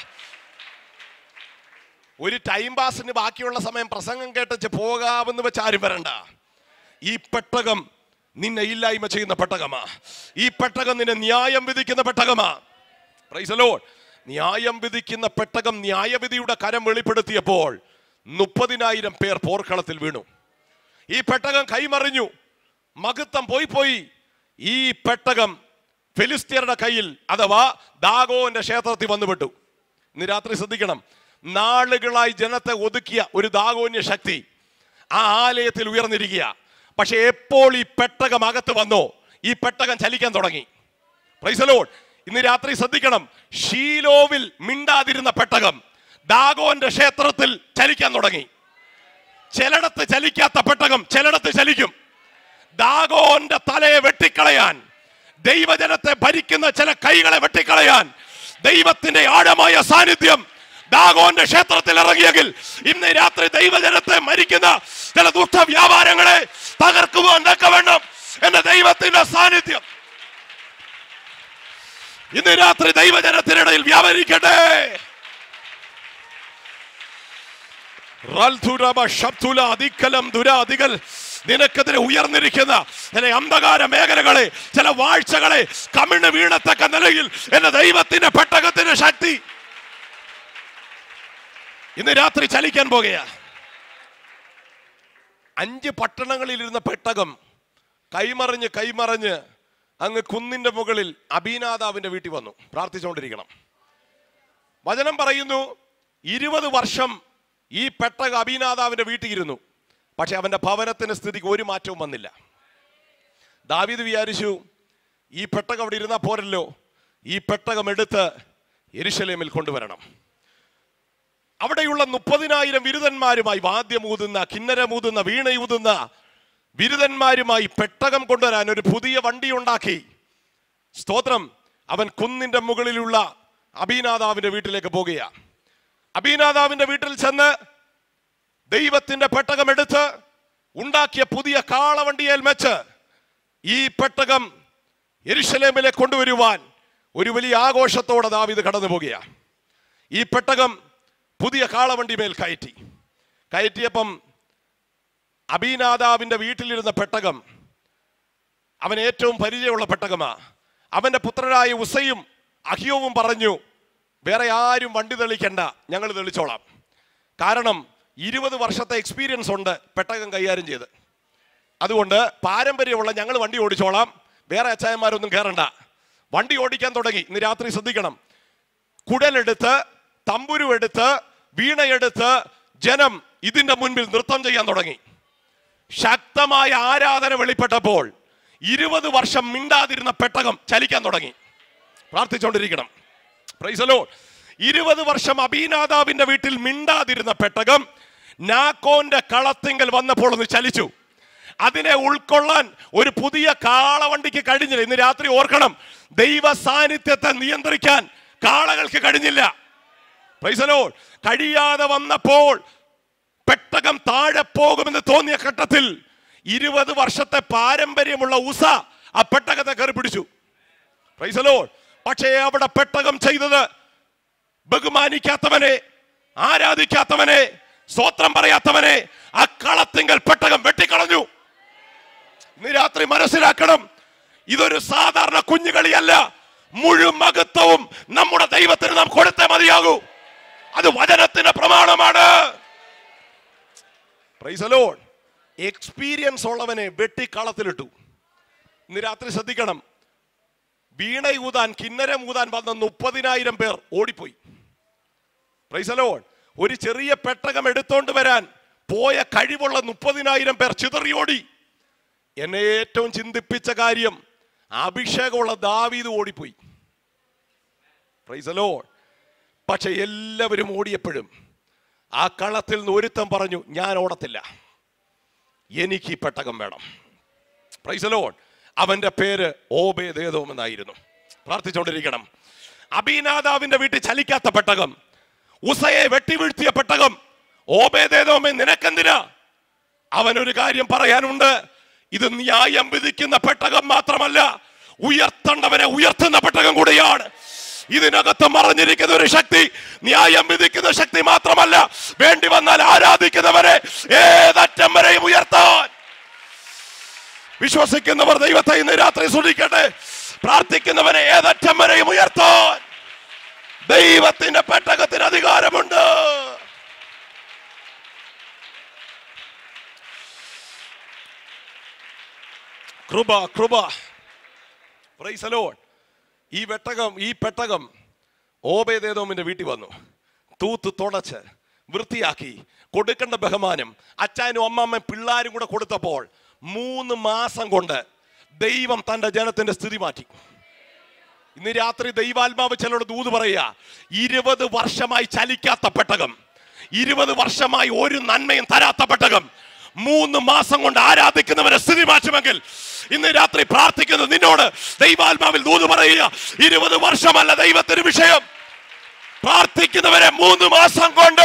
ഒരു ടൈം പാസിന് ബാക്കിയുള്ള സമയം പ്രസംഗം കേട്ടിച്ച് പോകാമെന്ന് വെച്ച് ആരും വരണ്ട ഈ പെട്ടകം നിന്നെ ഇല്ലായ്മ ചെയ്യുന്ന പെട്ടകമാ ഈ പെട്ടകം നിന്നെ ന്യായം വിധിക്കുന്ന പെട്ടകമാ Praise the Lord. ന്യായം വിധിക്കുന്ന പെട്ടകം ന്യായവിധിയുടെ കരം വെളിപ്പെടുത്തിയപ്പോൾ മുപ്പതിനായിരം പേർ പോർക്കളത്തിൽ വീണു ഈ പെട്ടകം കൈമറിഞ്ഞു മഹത്വം പോയി പോയി ഈ പെട്ടകം ഫിലിസ്തീനയുടെ കയ്യിൽ അഥവാ ദാഗോന്റെ ക്ഷേത്രത്തിൽ വന്നുപെട്ടു ഇന്ന് രാത്രി ശ്രദ്ധിക്കണം നാളുകളായി ജനത്തെ ഒതുക്കിയ ഒരു ദാഗോന്യ ശക്തി ആ ആലയത്തിൽ ഉയർന്നിരിക്കുക പക്ഷെ എപ്പോൾ ഈ പെട്ടകം അകത്ത് വന്നോ ഈ പെട്ടകം ചലിക്കാൻ തുടങ്ങി Praise the Lord. ഇന്ന് രാത്രി ശ്രദ്ധിക്കണം ഷീലോവിൽ മിണ്ടാതിരുന്ന പെട്ടകം ദാഗോന്റെ ക്ഷേത്രത്തിൽ ചലിക്കാൻ തുടങ്ങി ചിലടത്ത് ചലിക്കാത്ത പെട്ടകം ചിലടത്ത് ചലിക്കും ദാഗോന്റെ തലയെ വെട്ടിക്കളയാൻ ദൈവജനത്തെ ഭരിക്കുന്ന ചില കൈകളെ വെട്ടിക്കളയാൻ ദൈവത്തിന്റെ ആഴമായ സാന്നിധ്യം ദാഗോന്റെ ക്ഷേത്രത്തിൽ ഇറങ്ങിയെങ്കിൽ ഇന്ന് രാത്രി ദൈവജനത്തെ മരിക്കുന്ന ചില ദുഷ്ട വ്യാപാരങ്ങളെ തകർക്കുവാൻ വേണം എന്റെ ദൈവത്തിന്റെ സാന്നിധ്യം ഇന്ന് രാത്രി ദൈവജനത്തിനിടയിൽ വ്യാപരിക്കട്ടെ റൽധുരബ ശബ്ദുല അധിക്കലം ദുരാധികൾ നിനക്കെതിരെ ഉയർന്നിരിക്കുന്ന ചില അന്ധകാര മേഖലകളെ ചില വാഴ്ചകളെ കമിണ് വീണത്തക്ക നിലയിൽ എന്റെ ദൈവത്തിന്റെ പെട്ടകത്തിന്റെ ശക്തി ഇന്ന് രാത്രി ചലിക്കാൻ പോകുകയാ അഞ്ച് പട്ടണങ്ങളിൽ ഇരുന്ന പെട്ടകം കൈമറിഞ്ഞ് കൈമറിഞ്ഞ് അങ്ങ് കുന്നിന്റെ മുകളിൽ അബീനാദാവിന്റെ വീട്ടിൽ വന്നു പ്രാർത്ഥിച്ചുകൊണ്ടിരിക്കണം വചനം പറയുന്നു ഇരുപത് വർഷം ഈ പെട്ടക അബീനാദാവിന്റെ വീട്ടിൽ ഇരുന്നു പക്ഷെ അവന്റെ ഭവനത്തിന് സ്ഥിതിക്ക് ഒരു മാറ്റവും വന്നില്ല ദാവീദ് വിചാരിച്ചു ഈ പെട്ടകം അവിടെ ഇരുന്നാൽ പോരല്ലോ ഈ പെട്ടകം എടുത്ത് എരുശലേമിൽ കൊണ്ടുവരണം അവിടെയുള്ള മുപ്പതിനായിരം ബിരുദന്മാരുമായി വാദ്യമൂതുന്ന കിന്നരമൂതുന്ന വീണയൂതുന്ന ബിരുദന്മാരുമായി പെട്ടകം കൊണ്ടുവരാൻ ഒരു പുതിയ വണ്ടി ഉണ്ടാക്കി സ്തോത്രം അവൻ കുന്നിന്റെ മുകളിലുള്ള അബീനാദാവിന്റെ വീട്ടിലേക്ക് പോകുക അബീനാദാവിന്റെ വീട്ടിൽ ചെന്ന് ദൈവത്തിന്റെ പെട്ടകം എടുത്ത് ഉണ്ടാക്കിയ പുതിയ കാളവണ്ടിയേൽ വെച്ച് ഈ പെട്ടകം എരുശലേമിലേക്ക് കൊണ്ടുവരുവാൻ ഒരു വലിയ ആഘോഷത്തോടെ ദാവീദ് കടന്നു പോകുക ഈ പെട്ടകം പുതിയ കാളവണ്ടി മേൽ കയറ്റി കയറ്റിയപ്പം അബീനാദാവിന്റെ വീട്ടിലിരുന്ന പെട്ടകം അവൻ ഏറ്റവും പരിചയമുള്ള പെട്ടകമാ അവന്റെ പുത്രരായ ഉസയും അഹിയവും പറഞ്ഞു വേറെ ആരും വണ്ടി തെളിക്കണ്ട ഞങ്ങൾ തെളിച്ചോളാം കാരണം ഇരുപത് വർഷത്തെ എക്സ്പീരിയൻസ് ഉണ്ട് പെട്ടകം കൈകാര്യം ചെയ്ത് അതുകൊണ്ട് പാരമ്പര്യമുള്ള ഞങ്ങൾ വണ്ടി ഓടിച്ചോളാം വേറെ അച്ചായന്മാരൊന്നും കയറണ്ട വണ്ടി ഓടിക്കാൻ തുടങ്ങി ഇന്ന് രാത്രി ശ്രദ്ധിക്കണം കുടലെടുത്ത് തമ്പുരുവെടുത്ത് വീണയെടുത്ത് ജനം ഇതിന്റെ മുൻപിൽ നൃത്തം ചെയ്യാൻ തുടങ്ങി ശക്തമായ ആരാധന വെളിപ്പെട്ടപ്പോൾ ഇരുപത് വർഷം മിണ്ടാതിരുന്ന പെട്ടകം ചലിക്കാൻ തുടങ്ങി പ്രാർത്ഥിച്ചുകൊണ്ടിരിക്കണം പ്രൈസലോ ഇരുപത് വർഷം അബീനാദാവിന്റെ വീട്ടിൽ മിണ്ടാതിരുന്ന പെട്ടകം നാക്കോന്റെ കളത്തിങ്കൽ വന്നപ്പോൾ ഒന്ന് ചലിച്ചു അതിനെ ഉൾക്കൊള്ളാൻ ഒരു പുതിയ കാളവണ്ടിക്ക് കഴിഞ്ഞില്ല ഇന്ന് രാത്രി ഓർക്കണം ദൈവ സാന്നിധ്യത്തെ നിയന്ത്രിക്കാൻ കാളകൾക്ക് കഴിഞ്ഞില്ല Praise the Lord. കഴിയാതെ വന്നപ്പോൾ പെട്ടകം താഴെ പോകുമെന്ന് തോന്നിയ ഘട്ടത്തിൽ ഇരുപത് വർഷത്തെ പാരമ്പര്യമുള്ള ഉസ ആ പെട്ടകത്തെ കയറി പിടിച്ചു Praise the Lord. പക്ഷേ അവിടെ പെട്ടകം ചെയ്തത് ബഹുമാനിക്കാത്തവനെ ആരാധിക്കാത്തവനെ സ്വത്രം പറയാത്തവനെ ആ കളത്തിങ്കൽ പെട്ടകം വെട്ടിക്കളഞ്ഞു ഇന്ന് രാത്രി മനസ്സിലാക്കണം ഇതൊരു സാധാരണ കുഞ്ഞുകളിയല്ല മുഴുമകത്വവും നമ്മുടെ ദൈവത്തിന് നാം കൊടുത്തേ മതിയാകൂ അത് വചനത്തിന്റെ പ്രമാണമാണ് എക്സ്പീരിയൻസ് ഉള്ളവനെ വെട്ടിക്കളത്തിലിട്ടു ഇന്ന് രാത്രി ശ്രദ്ധിക്കണം വീണ ഊതാൻ കിന്നരം ഊതാൻ വന്ന മുപ്പതിനായിരം പേർ ഓടിപ്പോയി പ്രൈസലോൺ ഒരു ചെറിയ പെട്ടകം എടുത്തോണ്ട് വരാൻ പോയ കഴിവുള്ള മുപ്പതിനായിരം പേർ ചിതറിയോടി എന്നെ ഏറ്റവും ചിന്തിപ്പിച്ച കാര്യം അഭിഷേകമുള്ള ദാവീദ് ഓടിപ്പോയി പ്രൈസലോ പക്ഷെ എല്ലാവരും ഓടിയപ്പോഴും ആ കളത്തിൽ നിന്ന് ഒരുത്തൻ പറഞ്ഞു ഞാൻ ഓടത്തില്ല എനിക്ക് ഈ പെട്ടകം വേണം പ്രൈസലോൺ അവന്റെ പേര് ഓബേദേദോം എന്നായിരുന്നു പ്രാർത്ഥിച്ചുകൊണ്ടിരിക്കണം അബീനാദാവിന്റെ വീട്ടിൽ ചലിക്കാത്ത പെട്ടകം ഉസയെ വെട്ടിവീഴ്ത്തിയ പെട്ടകം ഓബേദേദോമെ നിനക്കെന്തിനാ അവനൊരു കാര്യം പറയാനുണ്ട് ഇത് ന്യായം വിധിക്കുന്ന പെട്ടകം മാത്രമല്ല ഉയർത്തേണ്ടവനെ ഉയർത്തുന്ന പെട്ടകം കൂടിയാണ് ഇതിനകത്ത് മറഞ്ഞിരിക്കുന്ന ഒരു ശക്തി ന്യായം വിധിക്കുന്ന ശക്തി മാത്രമല്ല വേണ്ടി വന്നാൽ ആരാധിക്കുന്നവരെ ഏതറ്റം വരെയും ഉയർത്താൻ വിശ്വസിക്കുന്നവർ ദൈവത്തെ ഇന്ന് രാത്രി സൂക്ഷിക്കട്ടെ പ്രാർത്ഥിക്കുന്നവരെ ഏതറ്റം വരെയും ഉയർത്താൻ ദൈവത്തിന്റെ പെട്ടകത്തിന് അധികാരമുണ്ട് കൃപ കൃപ Praise the Lord. ഈ പെട്ടകം ഈ പെട്ടകം ഓബേദേദോമിന്റെ വീട്ടിൽ വന്നു തൂത്ത് തുടച്ച് വൃത്തിയാക്കി കൊടുക്കേണ്ട ബഹുമാനം അച്ചാനും അമ്മമ്മയും പിള്ളാരും കൂടെ കൊടുത്തപ്പോൾ മൂന്ന് മാസം കൊണ്ട് ദൈവം തന്റെ ജനത്തിന്റെ സ്ഥിതി മാറ്റി ഇന്ന് രാത്രി ദൈവാത്മാവ് ചിലരോട് ദൂത് പറയുക ഇരുപത് വർഷമായി ചലിക്കാത്ത പെട്ടകം ഇരുപത് വർഷമായി ഒരു നന്മയും തരാത്ത പെട്ടകം മൂന്ന് മാസം കൊണ്ട് ആരാധിക്കുന്നവരെ സ്ഥിതി മാറ്റുമെങ്കിൽ ഇന്ന് രാത്രി പ്രാർത്ഥിക്കുന്നത് നിന്നോട് ദൈവാത്മാവിൽ ദൂത് പറയുക ഇരുപത് വർഷമല്ല ദൈവത്തിന് വിഷയം പ്രാർത്ഥിക്കുന്നവരെ മൂന്ന് മാസം കൊണ്ട്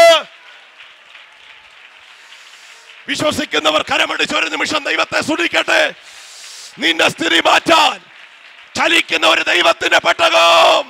വിശ്വസിക്കുന്നവർ കരമടിച്ച് ഒരു നിമിഷം ദൈവത്തെ സുടിക്കട്ടെ നിന്റെ സ്ഥിതി മാറ്റാൻ ചലിക്കുന്ന ഒരു ദൈവത്തിന്റെ പെട്ടകം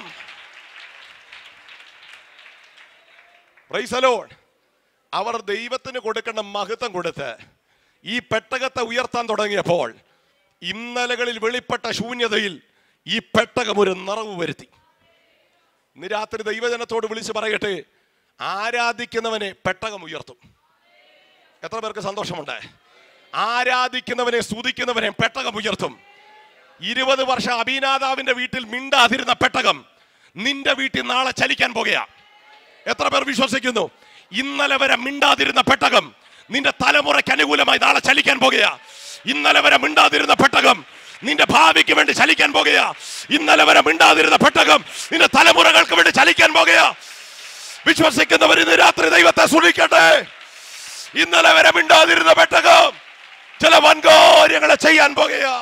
Praise the Lord. അവർ ദൈവത്തിന് കൊടുക്കേണ്ട മഹത്വം കൊടുത്ത് ഈ പെട്ടകത്തെ ഉയർത്താൻ തുടങ്ങിയപ്പോൾ ഇന്നലകളിൽ വെളിപ്പെട്ട ശൂന്യതയിൽ ഈ പെട്ടകം ഒരു നിറവ് വരുത്തി ഇന്ന് രാത്രി ദൈവജനത്തോട് വിളിച്ച് പറയട്ടെ ആരാധിക്കുന്നവനെ പെട്ടകം ഉയർത്തും എത്ര പേർക്ക് സന്തോഷമുണ്ട് ആരാധിക്കുന്നവനെ സ്തുതിക്കുന്നവനെ പെട്ടകം ഉയർത്തും ഇരുപത് വർഷം അബീനാദാവിന്റെ വീട്ടിൽ മിണ്ടാതിരുന്ന പെട്ടകം നിന്റെ വീട്ടിൽ നാളെ ചലിക്കാൻ പോകുകയാ എത്ര പേർ വിശ്വസിക്കുന്നു ഇന്നലെ വരെ മിണ്ടാതിരുന്ന പെട്ടകം നിന്റെ തലമുറയ്ക്ക് അനുകൂലമായി നാളെ ചലിക്കാൻ പോകുകയാ ഇന്നലെ വരെ മിണ്ടാതിരുന്ന പെട്ടകം നിന്റെ ഭാവിക്ക് വേണ്ടി ചലിക്കാൻ പോകുകയാ ഇന്നലെ വരെ മിണ്ടാതിരുന്ന പെട്ടകം നിന്റെ തലമുറകൾക്ക് വേണ്ടി ചലിക്കാൻ പോകുകയാ വിശ്വസിക്കുന്നവർ ഇന്ന് രാത്രി ദൈവത്തെ സുണിക്കട്ടെ ഇന്നലെ വരെ മിണ്ടാതിരുന്ന പെട്ടകം ചില വൻകാര്യങ്ങളെ ചെയ്യാൻ പോകുകയാ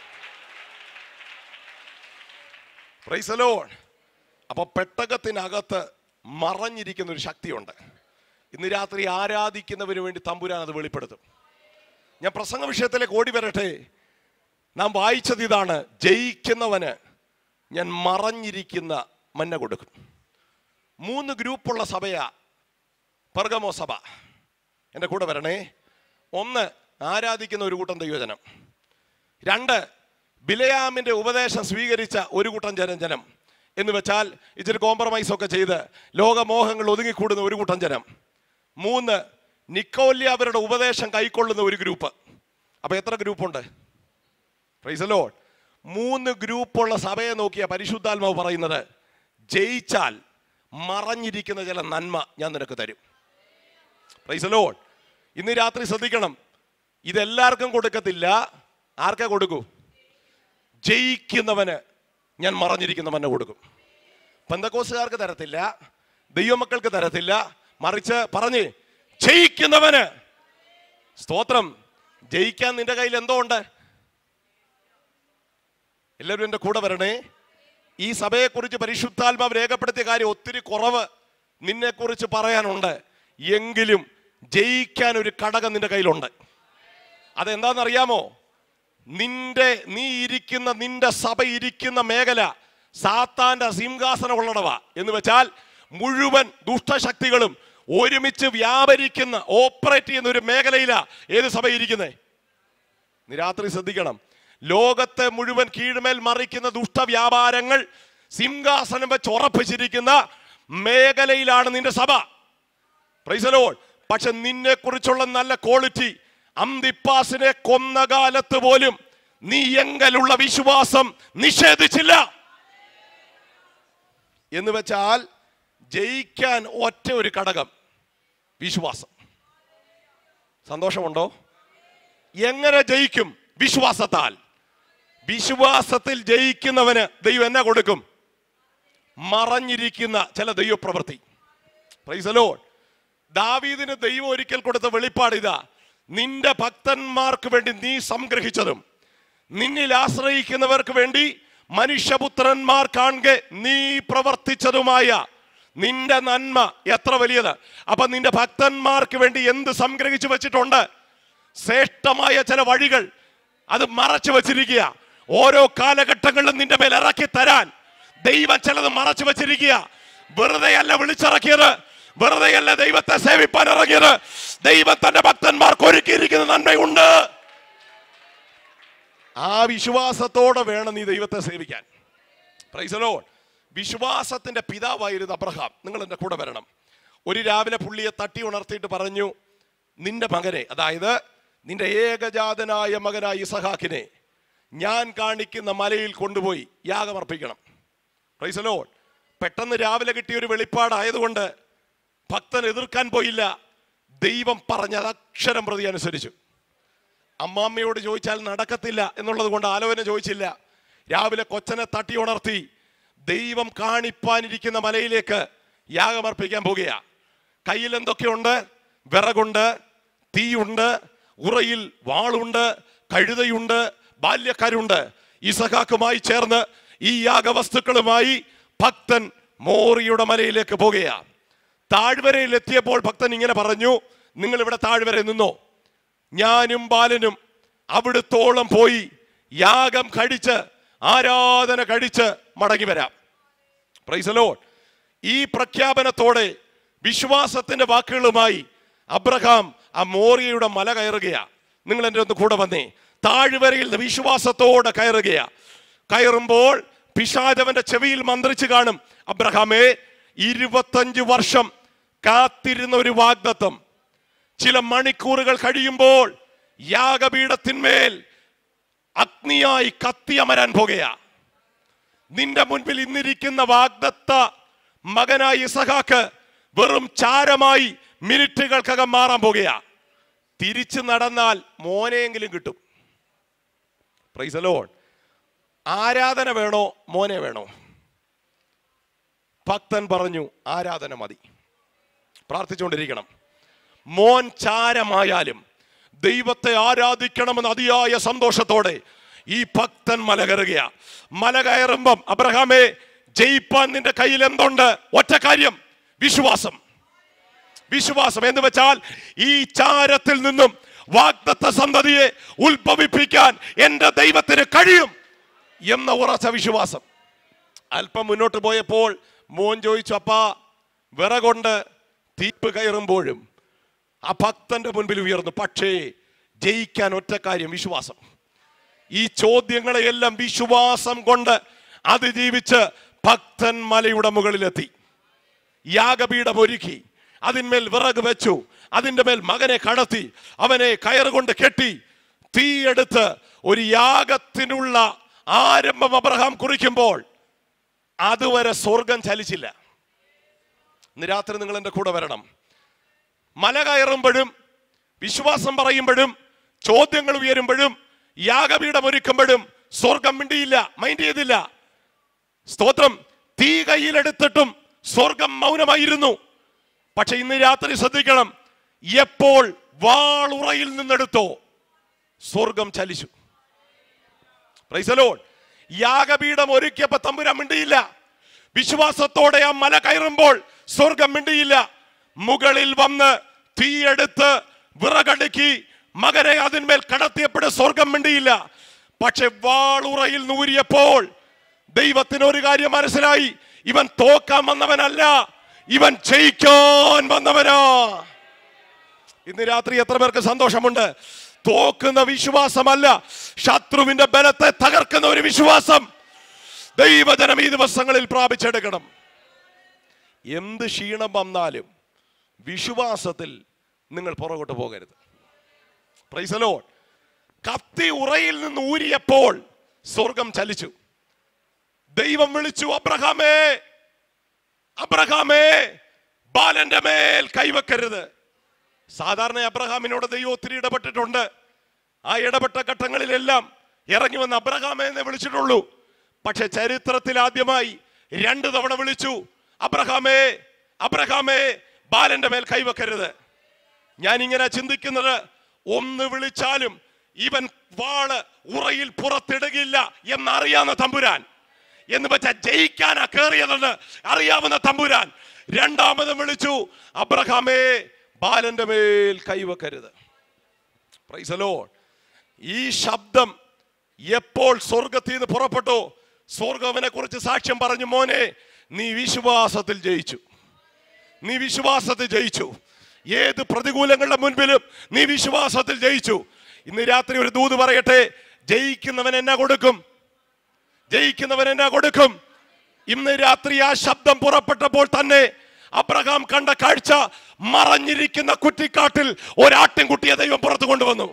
Praise the Lord. അപ്പൊ പെട്ടകത്തിനകത്ത് മറഞ്ഞിരിക്കുന്ന ഒരു ശക്തിയുണ്ട് ഇന്ന് രാത്രി ആരാധിക്കുന്നതിന് വേണ്ടി തമ്പുരാൻ അത് വെളിപ്പെടുത്തും ഞാൻ പ്രസംഗ വിഷയത്തിലേക്ക് ഓടി വരട്ടെ നാം വായിച്ചത് ഇതാണ് ജയിക്കുന്നവന് ഞാൻ മറഞ്ഞിരിക്കുന്ന മന്ന കൊടുക്കും മൂന്ന് ഗ്രൂപ്പുള്ള സഭയാ പെർഗമോ സഭ എൻ്റെ കൂടെ വരണേ ഒന്ന് ആരാധിക്കുന്ന ഒരു കൂട്ടം ദൈവജനം രണ്ട് ബിലയാമിന്റെ ഉപദേശം സ്വീകരിച്ച ഒരു കൂട്ടം ജനം ജനം എന്ന് വെച്ചാൽ ഇച്ചിരി കോംപ്രമൈസ് ഒക്കെ ചെയ്ത് ലോകമോഹങ്ങൾ ഒതുങ്ങിക്കൂടുന്ന ഒരു കൂട്ടം ജനം മൂന്ന് നിക്കോല്യ അവരുടെ ഉപദേശം കൈക്കൊള്ളുന്ന ഒരു ഗ്രൂപ്പ് അപ്പൊ എത്ര ഗ്രൂപ്പുണ്ട് പ്രൈസലോ മൂന്ന് ഗ്രൂപ്പുള്ള സഭയെ നോക്കിയ പരിശുദ്ധാത്മാവ് പറയുന്നത് ജയിച്ചാൽ മറഞ്ഞിരിക്കുന്ന ചില നന്മ ഞാൻ നിനക്ക് തരും പ്രൈസലോ ഇന്ന് രാത്രി ശ്രദ്ധിക്കണം ഇതെല്ലാവർക്കും കൊടുക്കത്തില്ല ആർക്കാ കൊടുക്കൂ ജയിക്കുന്നവന് ഞാൻ മറഞ്ഞിരിക്കുന്നവനെ കൊടുക്കും പന്തക്കോസുകാർക്ക് തരത്തില്ല ദൈവമക്കൾക്ക് തരത്തില്ല മറിച്ച് പറഞ്ഞ് ജയിക്കുന്നവന് സ്തോത്രം ജയിക്കാൻ നിന്റെ കയ്യിൽ എന്തോ ഉണ്ട് എല്ലാവരും എൻ്റെ കൂടെ വരണേ ഈ സഭയെക്കുറിച്ച് പരിശുദ്ധാത്മാവ് രേഖപ്പെടുത്തിയ കാര്യം ഒത്തിരി കുറവ് നിന്നെക്കുറിച്ച് പറയാനുണ്ട് എങ്കിലും ജയിക്കാൻ ഒരു ഘടകം നിന്റെ കയ്യിലുണ്ട് അതെന്താണെന്നറിയാമോ നിന്റെ നീ ഇരിക്കുന്ന നിന്റെ സഭ ഇരിക്കുന്ന മേഖല സാത്താന്റെ സിംഹാസനമുള്ളടവ എന്ന് വെച്ചാൽ മുഴുവൻ ദുഷ്ടശക്തികളും ഒരുമിച്ച് വ്യാപരിക്കുന്ന ഓപ്പറേറ്റ് ചെയ്യുന്ന ഒരു മേഖലയിലാ ഏത് സഭ ഇരിക്കുന്നേ നീ രാത്രി ശ്രദ്ധിക്കണം ലോകത്തെ മുഴുവൻ കീഴ്മേൽ മറിക്കുന്ന ദുഷ്ടവ്യാപാരങ്ങൾ സിംഹാസനം വെച്ച് ഉറപ്പിച്ചിരിക്കുന്ന മേഖലയിലാണ് നിന്റെ സഭ പ്രൈസലോൾ പക്ഷെ നിന്നെ കുറിച്ചുള്ള നല്ല ക്വാളിറ്റി അന്തിപ്പാസിനെ കൊന്ന കാലത്ത് പോലും നീ എങ്കലുള്ള വിശ്വാസം നിഷേധിച്ചില്ല എന്ന് വെച്ചാൽ ജയിക്കാൻ ഒറ്റ ഒരു ഘടകം വിശ്വാസം സന്തോഷമുണ്ടോ എങ്ങനെ ജയിക്കും വിശ്വാസത്താൽ വിശ്വാസത്തിൽ ജയിക്കുന്നവന് ദൈവം എന്നെ കൊടുക്കും മറഞ്ഞിരിക്കുന്ന ചില ദൈവപ്രവൃത്തി പ്രൈസലോ ദാവീദിന് ദൈവം ഒരിക്കൽ കൊടുത്ത വെളിപ്പാട് ഇതാ നിന്റെ ഭക്തന്മാർക്ക് വേണ്ടി നീ സംഗ്രഹിച്ചതും നിന്നിൽ ആശ്രയിക്കുന്നവർക്ക് വേണ്ടി മനുഷ്യപുത്രന്മാർ കാണെ നീ പ്രവർത്തിച്ചതുമായ നിന്റെ നന്മ എത്ര വലിയത് അപ്പൊ നിന്റെ ഭക്തന്മാർക്ക് വേണ്ടി എന്ത് സംഗ്രഹിച്ചു വെച്ചിട്ടുണ്ട് ശ്രേഷ്ഠമായ ചില വഴികൾ അത് മറച്ചു വെച്ചിരിക്കുക ഓരോ കാലഘട്ടങ്ങളിലും നിന്റെ മേൽ ഇറക്കി തരാൻ ദൈവം ചിലത് മറച്ചു വെച്ചിരിക്കുക വെറുതെ അല്ല വിളിച്ചിറക്കിയത് വെറുതെ അല്ല ദൈവത്തെ സേവിപ്പാൻ ഇറങ്ങിയത് ദൈവം തന്റെ ഭക്തന്മാർക്ക് ഒരുക്കിയിരിക്കുന്ന നന്മയുണ്ട് ആ വിശ്വാസത്തോടെ വേണം നീ ദൈവത്തെ സേവിക്കാൻ പ്രൈസലോ വിശ്വാസത്തിന്റെ പിതാവായിരുന്നു അബ്രഹാം നിങ്ങൾ എൻ്റെ കൂടെ വരണം ഒരു രാവിലെ പുള്ളിയെ തട്ടി ഉണർത്തിയിട്ട് പറഞ്ഞു നിന്റെ മകനെ അതായത് നിന്റെ ഏകജാതനായ മകനായ ഇസഹാക്കിനെ ഞാൻ കാണിക്കുന്ന മലയിൽ കൊണ്ടുപോയി യാഗമർപ്പിക്കണം പ്രൈസലോ പെട്ടെന്ന് രാവിലെ കിട്ടിയ ഒരു വെളിപ്പാടായതുകൊണ്ട് ഭക്തൻ എതിർക്കാൻ പോയില്ല ദൈവം പറഞ്ഞത് അക്ഷരം പ്രതി അനുസരിച്ചു അമ്മാമ്മയോട് ചോദിച്ചാൽ നടക്കത്തില്ല എന്നുള്ളത് കൊണ്ട് ആലോചന ചോദിച്ചില്ല രാവിലെ കൊച്ചനെ തട്ടി ഉണർത്തി ദൈവം കാണിപ്പാനിരിക്കുന്ന മലയിലേക്ക് യാഗമർപ്പിക്കാൻ പോകുകയാ കയ്യിൽ എന്തൊക്കെയുണ്ട് വിറകുണ്ട് തീയുണ്ട് ഉറയിൽ വാളുണ്ട് കഴുതയുണ്ട് ബാല്യക്കാരുണ്ട് ഇസഹാക്കുമായി ചേർന്ന് ഈ യാഗവസ്തുക്കളുമായി ഭക്തൻ മോറിയുടെ മലയിലേക്ക് പോകുകയാ താഴ്വരയിൽ എത്തിയപ്പോൾ ഭക്തൻ ഇങ്ങനെ പറഞ്ഞു നിങ്ങൾ ഇവിടെ താഴ്വര നിന്നോ ഞാനും ബാലനും അവിടുത്തോളം പോയി യാഗം കഴിച്ച് ആരാധന കഴിച്ച് മടങ്ങി വരാം പ്രൈസലോ ഈ പ്രഖ്യാപനത്തോടെ വിശ്വാസത്തിന്റെ വാക്കുകളുമായി അബ്രഹാം ആ മോറിയയുടെ മല കയറുകയാ നിങ്ങൾ എൻ്റെ ഒന്ന് കൂടെ വന്നേ താഴ്വരയിൽ വിശ്വാസത്തോടെ കയറുകയാ കയറുമ്പോൾ പിശാചവന്റെ ചെവിയിൽ മന്ത്രിച്ചു കാണും അബ്രഹാമേ ഇരുപത്തഞ്ച് വർഷം കാത്തിരുന്ന ഒരു വാഗ്ദത്തം ചില മണിക്കൂറുകൾ കഴിയുമ്പോൾ യാഗപീഠത്തിന്മേൽ അഗ്നിയായി കത്തിയമരാൻ പോകുകയാ നിന്റെ മുൻപിൽ ഇന്നിരിക്കുന്ന വാഗ്ദത്ത മകനായ ഇസഹാക്ക് വെറും ചാരമായി മിനിറ്റുകൾക്കകം മാറാൻ പോകുകയാ തിരിച്ചു നടന്നാൽ മോനെയെങ്കിലും കിട്ടും പ്രൈസലോൺ ആരാധന വേണോ മോനെ വേണോ ഭക്തൻ പറഞ്ഞു ആരാധന മതി പ്രാർത്ഥിച്ചുകൊണ്ടിരിക്കണം മോൻ ചാരമായാലും ദൈവത്തെ ആരാധിക്കണമെന്ന് അതിയായ സന്തോഷത്തോടെ ഈ ഭക്തൻ മല കയറുകയാ മല കയറുമ്പം അബ്രഹാമേ ജയിപ്പാൻ നിന്റെ കയ്യിൽ എന്തുണ്ട് ഒറ്റ കാര്യം വിശ്വാസം വിശ്വാസം എന്ന് വെച്ചാൽ ഈ ചാരത്തിൽ നിന്നും വാഗ്ദത്ത സന്തതിയെ ഉത്ഭവിപ്പിക്കാൻ എന്റെ ദൈവത്തിന് കഴിയും എന്ന ഉറച്ച വിശ്വാസം അല്പം മുന്നോട്ട് പോയപ്പോൾ മോൻ ചോദിച്ചു അപ്പാ വിറകൊണ്ട് തീപ്പ് കയറുമ്പോഴും ആ ഭക്തന്റെ മുൻപിൽ ഉയർന്നു പക്ഷേ ജയിക്കാൻ ഒറ്റ കാര്യം വിശ്വാസം ഈ ചോദ്യങ്ങളെയെല്ലാം വിശ്വാസം കൊണ്ട് അതിജീവിച്ച് ഭക്തൻ മലയുടെ മുകളിലെത്തി യാഗപീഠം ഒരുക്കി അതിന്മേൽ വിറക് വെച്ചു അതിൻ്റെ മേൽ മകനെ കടത്തി അവനെ കയറുകൊണ്ട് കെട്ടി തീയെടുത്ത് ഒരു യാഗത്തിനുള്ള ആരംഭം അബ്രഹാം കുറിക്കുമ്പോൾ അതുവരെ സ്വർഗം ചലിച്ചില്ല ഇന്ന് രാത്രി നിങ്ങൾ എൻ്റെ കൂടെ വരണം മല കയറുമ്പോഴും വിശ്വാസം പറയുമ്പോഴും ചോദ്യങ്ങൾ ഉയരുമ്പോഴും യാഗപീഠം ഒരുക്കുമ്പോഴും സ്വർഗം മിണ്ടിയില്ല മൈൻഡ് ചെയ്തില്ല സ്തോത്രം തീ കയ്യിലെടുത്തിട്ടും സ്വർഗം മൗനമായിരുന്നു പക്ഷെ ഇന്ന് രാത്രി ശ്രദ്ധിക്കണം എപ്പോൾ വാളുറയിൽ നിന്നെടുത്തോ സ്വർഗം ചലിച്ചു പ്രൈസലോൺ യാഗപീഠം ഒരുക്കിയപ്പോ തമ്പുരാൻ മിണ്ടിയില്ല വിശ്വാസത്തോടെ ആ മല കയറുമ്പോൾ സ്വർഗം മിണ്ടിയില്ല മുകളിൽ വന്ന് തീയെടുത്ത് വിറകടുക്കി മകനെ അതിന്മേൽ കടത്തിയപ്പോഴും സ്വർഗം മിണ്ടിയില്ല പക്ഷെ വാളുറയിൽ നൂരിയപ്പോൾ ദൈവത്തിന് ഒരു കാര്യം മനസ്സിലായി ഇവൻ തോക്കാൻ വന്നവനല്ല ഇവൻ ജയിക്കാൻ വന്നവനാ ഇന്ന് രാത്രി എത്ര പേർക്ക് സന്തോഷമുണ്ട് തോക്കുന്ന വിശ്വാസമല്ല ശത്രുവിന്റെ ബലത്തെ തകർക്കുന്ന ഒരു വിശ്വാസം ദൈവജനം ഈ ദിവസങ്ങളിൽ പ്രാപിച്ചെടുക്കണം എന്ത് ക്ഷീണം വന്നാലും വിശ്വാസത്തിൽ നിങ്ങൾ പുറകോട്ട് പോകരുത് പ്രൈസലോ കത്തി ഉറയിൽ നിന്ന് ഊരിയപ്പോൾ സ്വർഗം ചലിച്ചു ദൈവം വിളിച്ചു അബ്രഹാമേ അബ്രഹാമേ ബാലന്റെ മേൽ കൈവെക്കരുത് സാധാരണ അബ്രഹാമിനോട് ദൈവം ഒത്തിരി ഇടപെട്ടിട്ടുണ്ട് ആ ഇടപെട്ട ഘട്ടങ്ങളിലെല്ലാം ഇറങ്ങി വന്ന് അബ്രഹാമെ എന്ന് വിളിച്ചിട്ടുള്ളൂ പക്ഷെ ചരിത്രത്തിൽ ആദ്യമായി രണ്ടു തവണ വിളിച്ചു അബ്രഹാമേ അബ്രഹാമേ ബാലന്റെ മേൽ കൈവെക്കരുത് ഞാൻ ഇങ്ങനെ ചിന്തിക്കുന്നത് ഒന്ന് വിളിച്ചാലും ഇവൻ വാള് ഉറയിൽ പുറത്തിടുകയില്ല എന്നറിയാവുന്ന തമ്പുരാൻ എന്ന് വെച്ചാൽ ജയിക്കാനാ കേറിയതെന്ന് അറിയാവുന്ന തമ്പുരാൻ രണ്ടാമതും വിളിച്ചു അബ്രഹാമേ ബാലന്റെ മേൽ കൈവെക്കരുത് പ്രൈസലോ ഈ ശബ്ദം എപ്പോൾ സ്വർഗത്തിൽ നിന്ന് പുറപ്പെട്ടു സ്വർഗവനെ കുറിച്ച് സാക്ഷ്യം പറഞ്ഞു മോനെ നീ വിശ്വാസത്തിൽ ജയിച്ചു നീ വിശ്വാസത്തിൽ ജയിച്ചു ഏത് പ്രതികൂലങ്ങളുടെ മുൻപിലും നീ വിശ്വാസത്തിൽ ജയിച്ചു ഇന്ന് രാത്രി ഒരു ദൂത് പറയട്ടെ ജയിക്കുന്നവൻ എന്നാ കൊടുക്കും ജയിക്കുന്നവൻ എന്നാ കൊടുക്കും ഇന്ന് രാത്രി ആ ശബ്ദം പുറപ്പെട്ടപ്പോൾ തന്നെ അബ്രഹാം കണ്ട കാഴ്ച മറഞ്ഞിരിക്കുന്ന കുറ്റിക്കാട്ടിൽ ഒരാട്ടിൻകുട്ടിയെ ദൈവം പുറത്തു കൊണ്ടുവന്നു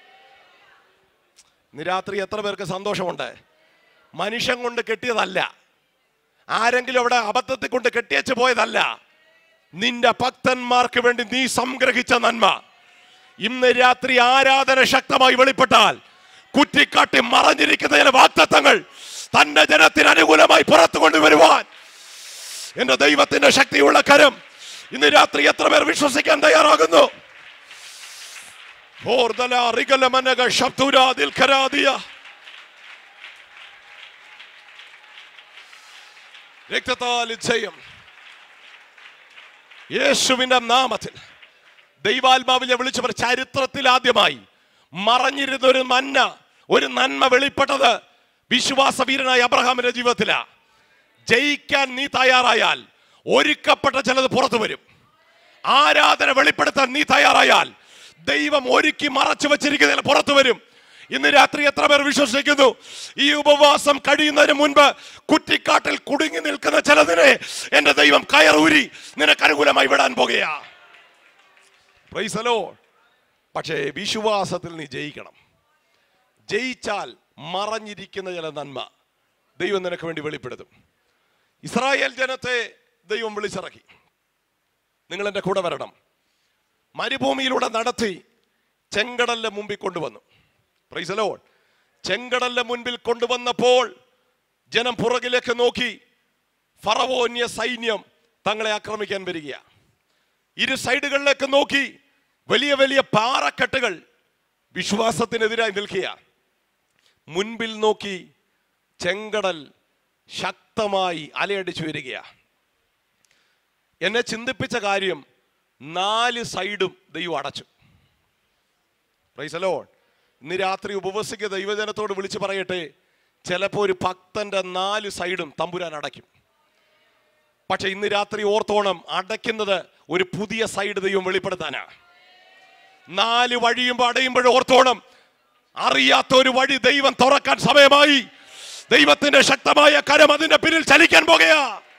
ഇന്ന് രാത്രി എത്ര പേർക്ക് സന്തോഷമുണ്ട് മനുഷ്യൻ കൊണ്ട് കെട്ടിയതല്ല ആരെങ്കിലും അവിടെ അബദ്ധത്തിൽ കൊണ്ട് കെട്ടിയച്ച് പോയതല്ല നിന്റെ ഭക്തന്മാർക്ക് വേണ്ടി നീ സംഗ്രഹിച്ച നന്മ ഇന്ന് രാത്രി ആരാധന ശക്തമായി വെളിപ്പെട്ടാൽ കുറ്റിക്കാട്ടി മറഞ്ഞിരിക്കുന്ന ചില വാക്തത്വങ്ങൾ തന്റെ ജനത്തിന് അനുകൂലമായി പുറത്തു കൊണ്ടുവരുവാൻ എന്റെ ദൈവത്തിന്റെ ശക്തിയുള്ള കരം ഇന്ന് രാത്രി എത്ര പേർ വിശ്വസിക്കാൻ തയ്യാറാകുന്നു ഓർദല റിഗലമനക ശബ്ദുരാ ദിൽഖരാദിയ. രക്തത്താൽ ജയം യേശുവിന്റെ നാമത്തിൽ ദൈവാത്മാവിനെ വിളിച്ചവർ ചരിത്രത്തിൽ ആദ്യമായി മറഞ്ഞിരുന്ന ഒരു മന്ന ഒരു നന്മ വെളിപ്പെട്ടത് വിശ്വാസവീരനായ അബ്രഹാമിന്റെ ജീവിതത്തിലാ ജയിക്കാൻ നീ തയ്യാറായാൽ ഒരുക്കപ്പെട്ട ചിലത് പുറത്തു വരും ആരാധന വെളിപ്പെടുത്താൻ നീ തയ്യാറായാൽ ദൈവം ഒരുക്കി മറച്ചു വെച്ചിരിക്കുന്നതിൽ പുറത്തു വരും ഇന്ന് രാത്രി എത്ര പേർ വിശ്വസിക്കുന്നു ഈ ഉപവാസം കഴിയുന്നതിന് മുൻപ് കുറ്റിക്കാട്ടിൽ കുടുങ്ങി നിൽക്കുന്ന ചിലതിനെ എന്റെ ദൈവം കയറൂരി നിനക്ക് അനുകൂലമായി വിടാൻ പോകുകയാ Praise the Lord. പക്ഷേ വിശ്വാസത്തിൽ നീ ജയിക്കണം ജയിച്ചാൽ മറഞ്ഞിരിക്കുന്ന ചില നന്മ ദൈവം നിനക്ക് വേണ്ടി വെളിപ്പെടുത്തും ഇസ്രായേൽ ജനത്തെ ദൈവം വിളിച്ചിറക്കി നിങ്ങൾ എൻ്റെ കൂടെ വരണം മരുഭൂമിയിലൂടെ നടത്തി ചെങ്കടലിന്റെ മുമ്പിൽ കൊണ്ടുവന്നു പ്രൈസലോ ചെങ്കടലിന്റെ മുൻപിൽ കൊണ്ടുവന്നപ്പോൾ ജനം പുറകിലേക്ക് നോക്കി ഫറവോന്യ സൈന്യം തങ്ങളെ ആക്രമിക്കാൻ വരിക ഇരു സൈഡുകളിലേക്ക് നോക്കി വലിയ വലിയ പാറക്കെട്ടുകൾ വിശ്വാസത്തിനെതിരായി നിൽക്കുക മുൻപിൽ നോക്കി ചെങ്കടൽ ശക്തമായി അലയടിച്ചു വരികയാണ് എന്നെ ചിന്തിപ്പിച്ച കാര്യം നാല് സൈഡും ദൈവം അടച്ചു പ്രൈസലോ ഇന്ന് രാത്രി ഉപവസിക്കുക ദൈവജനത്തോട് വിളിച്ചു പറയട്ടെ ചിലപ്പോൾ ഒരു ഭക്തന്റെ നാല് സൈഡും തമ്പുരാൻ അടയ്ക്കും പക്ഷെ ഇന്ന് രാത്രി ഓർത്തോണം അടയ്ക്കുന്നത് ഒരു പുതിയ സൈഡ് ദൈവം വെളിപ്പെടുത്താനാ നാല് വഴിയുമ്പോൾ അടയുമ്പോൾ ഓർത്തോണം അറിയാത്ത ഒരു വഴി ദൈവം തുറക്കാൻ സമയമായി ദൈവത്തിന്റെ ശക്തമായ കരം അതിന്റെ പിന്നിൽ ചലിക്കാൻ പോകുകയാ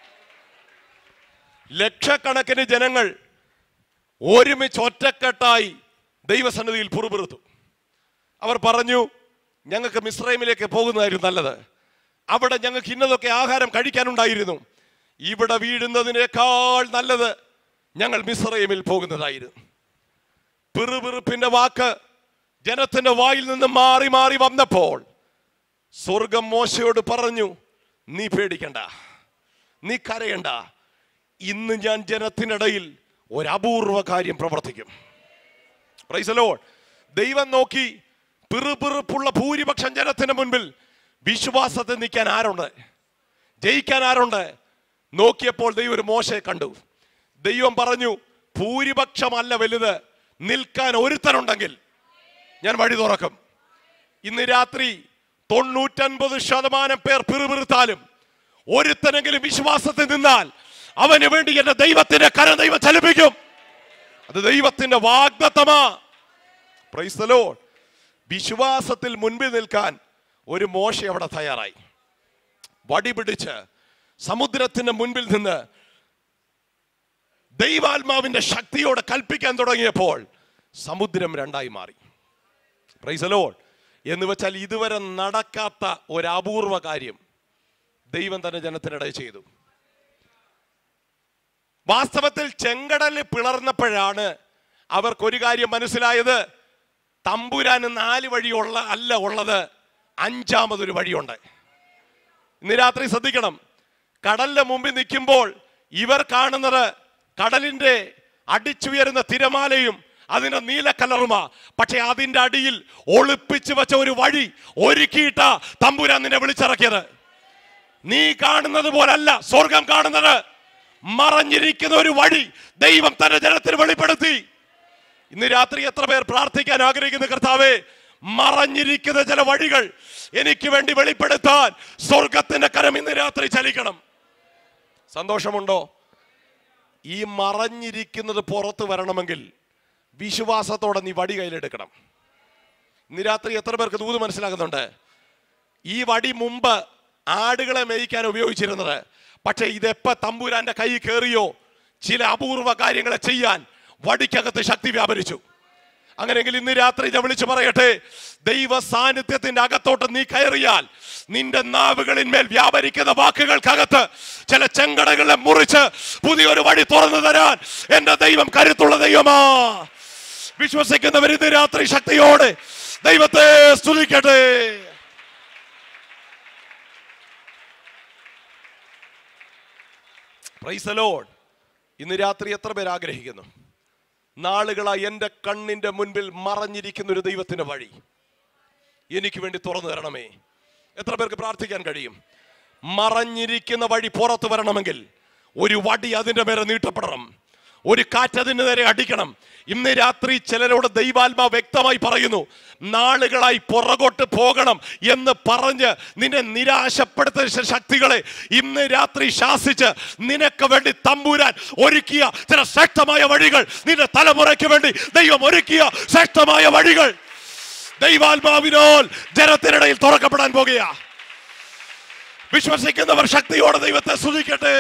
ലക്ഷക്കണക്കിന് ജനങ്ങൾ ഒരുമിച്ച് ഒറ്റക്കെട്ടായി ദൈവസന്നിധിയിൽ പുറപുറത്തു അവർ പറഞ്ഞു ഞങ്ങൾക്ക് മിശ്രൈമിലേക്ക് പോകുന്നതായിരുന്നു നല്ലത് അവിടെ ഞങ്ങൾക്ക് ഇന്നതൊക്കെ ആഹാരം കഴിക്കാനുണ്ടായിരുന്നു ഇവിടെ വീഴുന്നതിനേക്കാൾ നല്ലത് ഞങ്ങൾ മിശ്രൈമിൽ പോകുന്നതായിരുന്നു പിറുപിറുപ്പിന്റെ വാക്ക് ജനത്തിന്റെ വായിൽ നിന്ന് മാറി മാറി വന്നപ്പോൾ സ്വർഗം മോശയോട് പറഞ്ഞു നീ പേടിക്കണ്ട നീ കരയണ്ട ഇന്ന് ഞാൻ ജനത്തിനിടയിൽ ഒരു അപൂർവ കാര്യം പ്രവർത്തിക്കും പ്രൈസലോ ദൈവം നോക്കി പിറുപിറുപ്പുള്ള ഭൂരിപക്ഷം ജനത്തിന് മുൻപിൽ വിശ്വാസത്തിൽ നിൽക്കാൻ ആരുണ്ട് ജയിക്കാൻ ആരുണ്ട് നോക്കിയപ്പോൾ ദൈവം ഒരു മോശയെ കണ്ടു ദൈവം പറഞ്ഞു ഭൂരിപക്ഷമല്ല വലുത് നിൽക്കാൻ ഒരുത്തനുണ്ടെങ്കിൽ ഞാൻ വഴി തുറക്കും ഇന്ന് രാത്രി തൊണ്ണൂറ്റൻപത് ശതമാനം പേർ പിറുപിറുത്താലും ഒരുത്തനെങ്കിലും വിശ്വാസത്തിൽ നിന്നാൽ അവന് വേണ്ടി എന്റെ ദൈവത്തിന്റെ കരം ദൈവം ചലിപ്പിക്കും അത് ദൈവത്തിന്റെ വാഗ്ദത്തമാ Praise the Lord. വിശ്വാസത്തിൽ മുൻപിൽ നിൽക്കാൻ ഒരു മോശ അവിടെ തയ്യാറായി വടി പിടിച്ച് സമുദ്രത്തിന്റെ മുൻപിൽ നിന്ന് ദൈവാത്മാവിന്റെ ശക്തിയോടെ കൽപ്പിക്കാൻ തുടങ്ങിയപ്പോൾ സമുദ്രം രണ്ടായി മാറി പ്രൈസലോ എന്ന് വെച്ചാൽ ഇതുവരെ നടക്കാത്ത ഒരു അപൂർവ കാര്യം ദൈവം തന്നെ ജനത്തിനിടയിൽ ചെയ്തു വാസ്തവത്തിൽ ചെങ്കടലിൽ പിളർന്നപ്പോഴാണ് അവർക്കൊരു കാര്യം മനസ്സിലായത് തമ്പുരാന് നാല് വഴിയുള്ള അല്ല ഉള്ളത് അഞ്ചാമതൊരു വഴിയുണ്ട് ഇന്ന് രാത്രി ശ്രദ്ധിക്കണം കടലിന്റെ മുമ്പിൽ നിൽക്കുമ്പോൾ ഇവർ കാണുന്നത് കടലിന്റെ അടിച്ചുയരുന്ന തിരമാലയും അതിന്റെ നീലക്കലറുമാ പക്ഷെ അതിന്റെ അടിയിൽ ഒളിപ്പിച്ചു വെച്ച ഒരു വഴി ഒരുക്കിയിട്ട തമ്പുരാൻ നിന്നെ വിളിച്ചിറക്കിയത് നീ കാണുന്നത് പോലല്ല സ്വർഗം കാണുന്നത് മറഞ്ഞിരിക്കുന്ന ഒരു വഴി ദൈവം തന്റെ ജനത്തിന് വെളിപ്പെടുത്തി ഇന്ന് രാത്രി എത്ര പേർ പ്രാർത്ഥിക്കാൻ ആഗ്രഹിക്കുന്ന കർത്താവേ മറഞ്ഞിരിക്കുന്ന ചില വഴികൾ എനിക്ക് വേണ്ടി വെളിപ്പെടുത്താൻ സ്വർഗത്തിന്റെ കരം ഇന്ന് രാത്രി ചലിക്കണം സന്തോഷമുണ്ടോ ഈ മറഞ്ഞിരിക്കുന്നത് പുറത്ത് വരണമെങ്കിൽ വിശ്വാസത്തോടെ നീ വടി കയ്യിലെടുക്കണം ഇന്ന് രാത്രി എത്ര പേർക്ക് ദൂത് മനസ്സിലാകുന്നുണ്ട് ഈ വടി മുമ്പ് ആടുകളെ മേയ്ക്കാൻ ഉപയോഗിച്ചിരുന്നത് പക്ഷെ ഇതെപ്പ തമ്പുരാന്റെ കൈ കയറിയോ ചില അപൂർവ കാര്യങ്ങളെ ചെയ്യാൻ വടിക്കകത്ത് ശക്തി വ്യാപരിച്ചു അങ്ങനെയെങ്കിൽ ഇന്ന് രാത്രി ഞാൻ വിളിച്ചു പറയട്ടെ ദൈവ സാന്നിധ്യത്തിന്റെ അകത്തോട്ട് നീ കയറിയാൽ നിന്റെ നാവുകളിന്മേൽ വ്യാപരിക്കുന്ന വാക്കുകൾക്കകത്ത് ചില ചെങ്കടകളെ മുറിച്ച് പുതിയൊരു വഴി തുറന്നു തരാൻ എന്റെ ദൈവം കരുത്തുള്ള ദൈവമാ വിശ്വസിക്കുന്നവർ ഇന്ന് രാത്രി ശക്തിയോടെ ദൈവത്തെ സ്തുതിക്കട്ടെ Praise the Lord. ഇന്ന് രാത്രി എത്ര പേർ ആഗ്രഹിക്കുന്നു നാളുകളായി എൻ്റെ കണ്ണിന്റെ മുൻപിൽ മറഞ്ഞിരിക്കുന്ന ഒരു ദൈവത്തിന്റെ വഴി എനിക്ക് വേണ്ടി തുറന്നു തരണമേ എത്ര പേർക്ക് പ്രാർത്ഥിക്കാൻ കഴിയും മറഞ്ഞിരിക്കുന്ന വഴി പുറത്തു വരണമെങ്കിൽ ഒരു വടി അതിന്റെ മേലെ നീട്ടപ്പെടണം ഒരു കാറ്റ് അതിന് നേരെ അടിക്കണം ഇന്ന് രാത്രി ചിലരോട് ദൈവാത്മാ വ്യക്തമായി പറയുന്നു നാളുകളായി പുറകോട്ട് പോകണം എന്ന് പറഞ്ഞ് നിന്നെ നിരാശപ്പെടുത്തുന്ന ശക്തികളെ ഇന്ന് രാത്രി ശാസിച്ച് നിനക്ക് വേണ്ടി തമ്പൂരാൻ ഒരുക്കിയ ചില ശ്രേഷ്ഠമായ വഴികൾ നിന്റെ തലമുറയ്ക്ക് വേണ്ടി ദൈവം ഒരുക്കിയ ശ്രേഷ്ഠമായ വഴികൾ ദൈവാത്മാവിനാൽ ജനത്തിനിടയിൽ തുറക്കപ്പെടാൻ പോകുക വിശ്വസിക്കുന്നവർ ശക്തിയോടെ ദൈവത്തെ സ്തുതിക്കട്ടെ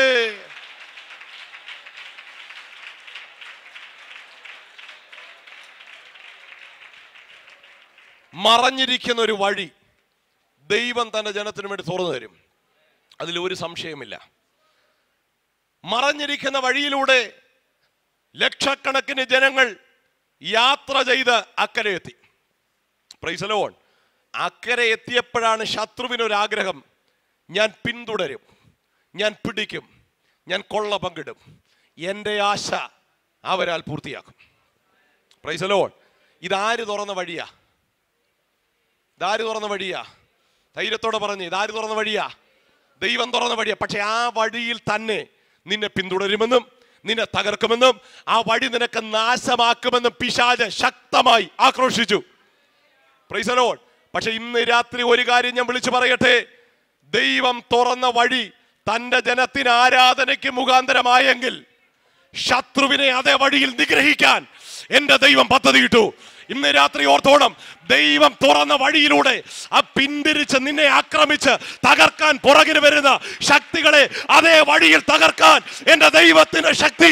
മറഞ്ഞിരിക്കുന്ന ഒരു വഴി ദൈവം തന്റെ ജനത്തിന് വേണ്ടി തുറന്നു തരും അതിൽ ഒരു സംശയമില്ല മറഞ്ഞിരിക്കുന്ന വഴിയിലൂടെ ലക്ഷക്കണക്കിന് ജനങ്ങൾ യാത്ര ചെയ്ത് അക്കരെ എത്തി പ്രൈസലോൺ അക്കരെ എത്തിയപ്പോഴാണ് ശത്രുവിനൊരാഗ്രഹം ഞാൻ പിന്തുടരും ഞാൻ പിടിക്കും ഞാൻ കൊള്ള പങ്കിടും എൻ്റെ ആശ അവരാൽ പൂർത്തിയാക്കും പ്രൈസലോൺ ഇതാര് തുറന്ന വഴിയാ ഇതാര് തുറന്ന വഴിയാ ധൈര്യത്തോടെ പറഞ്ഞ് ഇതാര് തുറന്ന വഴിയാ ദൈവം തുറന്ന വഴിയാ പക്ഷെ ആ വഴിയിൽ തന്നെ നിന്നെ പിന്തുടരുമെന്നും നിന്നെ തകർക്കുമെന്നും ആ വഴി നിനക്ക് നാശമാക്കുമെന്നും പിശാജ് ശക്തമായി ആക്രോശിച്ചു പ്രൈസലോൺ പക്ഷെ ഇന്ന് രാത്രി ഒരു കാര്യം ഞാൻ വിളിച്ചു പറയട്ടെ ദൈവം തുറന്ന വഴി തന്റെ ജനത്തിന് ആരാധനയ്ക്ക് മുഖാന്തരമായെങ്കിൽ ശത്രുവിനെ അതേ വഴിയിൽ നിഗ്രഹിക്കാൻ എന്റെ ദൈവം പദ്ധതിയിട്ടു ഇന്ന് രാത്രി ഓർത്തോണം ദൈവം തുറന്ന വഴിയിലൂടെ ആ പിന്തിരിച്ച് നിന്നെ ആക്രമിച്ച് തകർക്കാൻ പുറകിന് വരുന്ന ശക്തികളെ അതേ വഴിയിൽ തകർക്കാൻ എന്റെ ദൈവത്തിന്റെ ശക്തി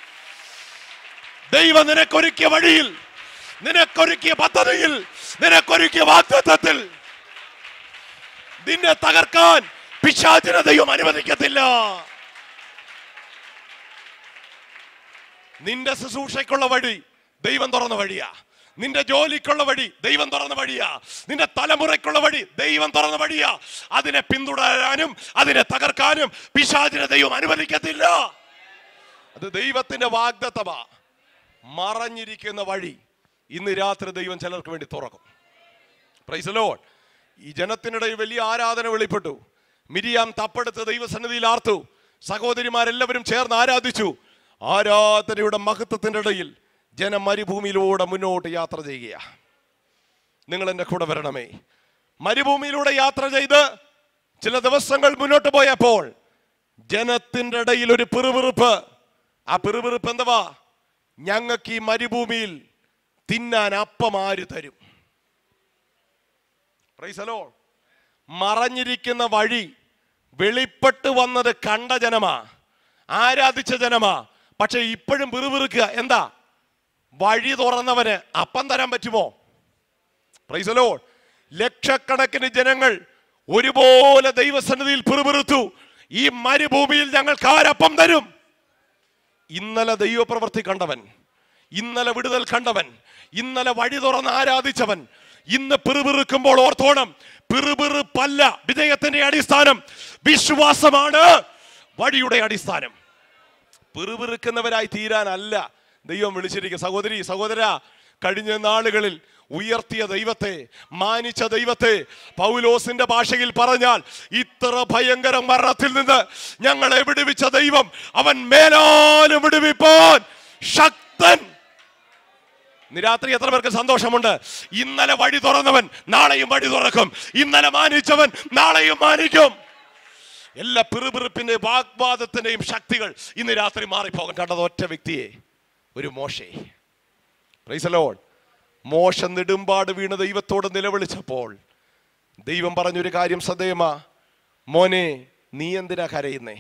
ദൈവം നിനക്കൊരുക്കിയ വഴിയിൽ നിനക്കൊരുക്കിയ പദ്ധതിയിൽ നിനക്കൊരുക്കിയ വാഗ്ദത്വത്തിൽ നിന്നെ തകർക്കാൻ പിശാചിനെ ദൈവം അനുവദിക്കത്തില്ല നിന്റെ ശുശ്രൂഷയ്ക്കുള്ള വഴി ദൈവം തുറന്ന വഴിയാ നിന്റെ ജോലിക്കുള്ള വഴി ദൈവം തുറന്ന വഴിയാ നിന്റെ തലമുറയ്ക്കുള്ള വഴി ദൈവം തുറന്ന വഴിയാ അതിനെ പിന്തുടരാനും അതിനെ തകർക്കാനും പിശാചിനെ ദൈവം അനുവദിക്കത്തില്ല അത് ദൈവത്തിന്റെ വാഗ്ദത്തമാ മറഞ്ഞിരിക്കുന്ന വഴി ഇന്ന് രാത്രി ദൈവം ചിലർക്ക് വേണ്ടി തുറക്കും പ്രൈസ് ലോഡ് ഈ ജനത്തിനിടയിൽ വലിയ ആരാധന വെളിപ്പെട്ടു മിരിയാം തപ്പെടുത്ത് ദൈവസന്നിധിയിൽ ആർത്തു സഹോദരിമാരെല്ലാവരും ചേർന്ന് ആരാധിച്ചു ആരാധനയുടെ മഹത്വത്തിന്റെ ഇടയിൽ ജനം മരുഭൂമിയിലൂടെ മുന്നോട്ട് യാത്ര ചെയ്യുക നിങ്ങൾ എൻ്റെ കൂടെ വരണമേ മരുഭൂമിയിലൂടെ യാത്ര ചെയ്ത് ചില ദിവസങ്ങൾ മുന്നോട്ട് പോയപ്പോൾ ജനത്തിൻ്റെ ഇടയിൽ ഒരു പിറുപിറുപ്പ് ആ പിറുപിറുപ്പ് എന്തുവാ ഞങ്ങൾക്ക് ഈ മരുഭൂമിയിൽ തിന്നാൻ അപ്പം ആര് തരും Praise the Lord. മറഞ്ഞിരിക്കുന്ന വഴി വെളിപ്പെട്ട് വന്നത് കണ്ട ജനമാ ആരാധിച്ച ജനമാ പക്ഷെ ഇപ്പോഴും പിറുപിറുക്കുക എന്താ വഴി തുറന്നവന് അപ്പം തരാൻ പറ്റുമോ പ്രൈസ് the Lord. ലക്ഷക്കണക്കിന് ജനങ്ങൾ ഒരുപോലെ ദൈവസന്നിധിയിൽ പിറുപിറുത്തു ഈ മരുഭൂമിയിൽ ഞങ്ങൾക്ക് ആരപ്പം തരും ഇന്നലെ ദൈവപ്രവൃത്തി കണ്ടവൻ ഇന്നലെ വിടുതൽ കണ്ടവൻ ഇന്നലെ വഴി തുറന്ന് ആരാധിച്ചവൻ ഇന്ന് പിറുപിറുക്കുമ്പോൾ ഓർത്തോണം പിറുപിറുപ്പല്ല വിജയത്തിന്റെ അടിസ്ഥാനം വിശ്വാസമാണ് വഴിയുടെ അടിസ്ഥാനം പിറുപിറുക്കുന്നവരായി തീരാനല്ല ദൈവം വിളിച്ചിരിക്കുക സഹോദരി സഹോദര കഴിഞ്ഞ നാളുകളിൽ ഉയർത്തിയ ദൈവത്തെ മാനിച്ച ദൈവത്തെ പൗലോസിന്റെ ഭാഷയിൽ പറഞ്ഞാൽ ഇത്ര ഭയങ്കര മരണത്തിൽ നിന്ന് ഞങ്ങളെ വിടുവിച്ച ദൈവം അവൻ മേലാലും വിടുവിപ്പാൻ ശക്തൻ ഇന്ന് രാത്രി എത്ര പേർക്ക് സന്തോഷമുണ്ട് ഇന്നലെ വഴി തുറന്നവൻ നാളെയും വഴി തുറക്കും ഇന്നലെ മാനിച്ചവൻ നാളെയും മാനിക്കും എല്ലാ പിറുപിറുപ്പിന്റെയും വാഗ്വാദത്തിന്റെയും ശക്തികൾ ഇന്ന് രാത്രി മാറിപ്പോകും കണ്ടത് ഒറ്റ വ്യക്തിയെ ഒരു മോശേ പ്രൈസലോൺ മോശ നെടുമ്പാട് വീണ് ദൈവത്തോട് നിലവിളിച്ചപ്പോൾ ദൈവം പറഞ്ഞൊരു കാര്യം സദയമാ മോനെ നീ എന്തിനാ കരയുന്നേ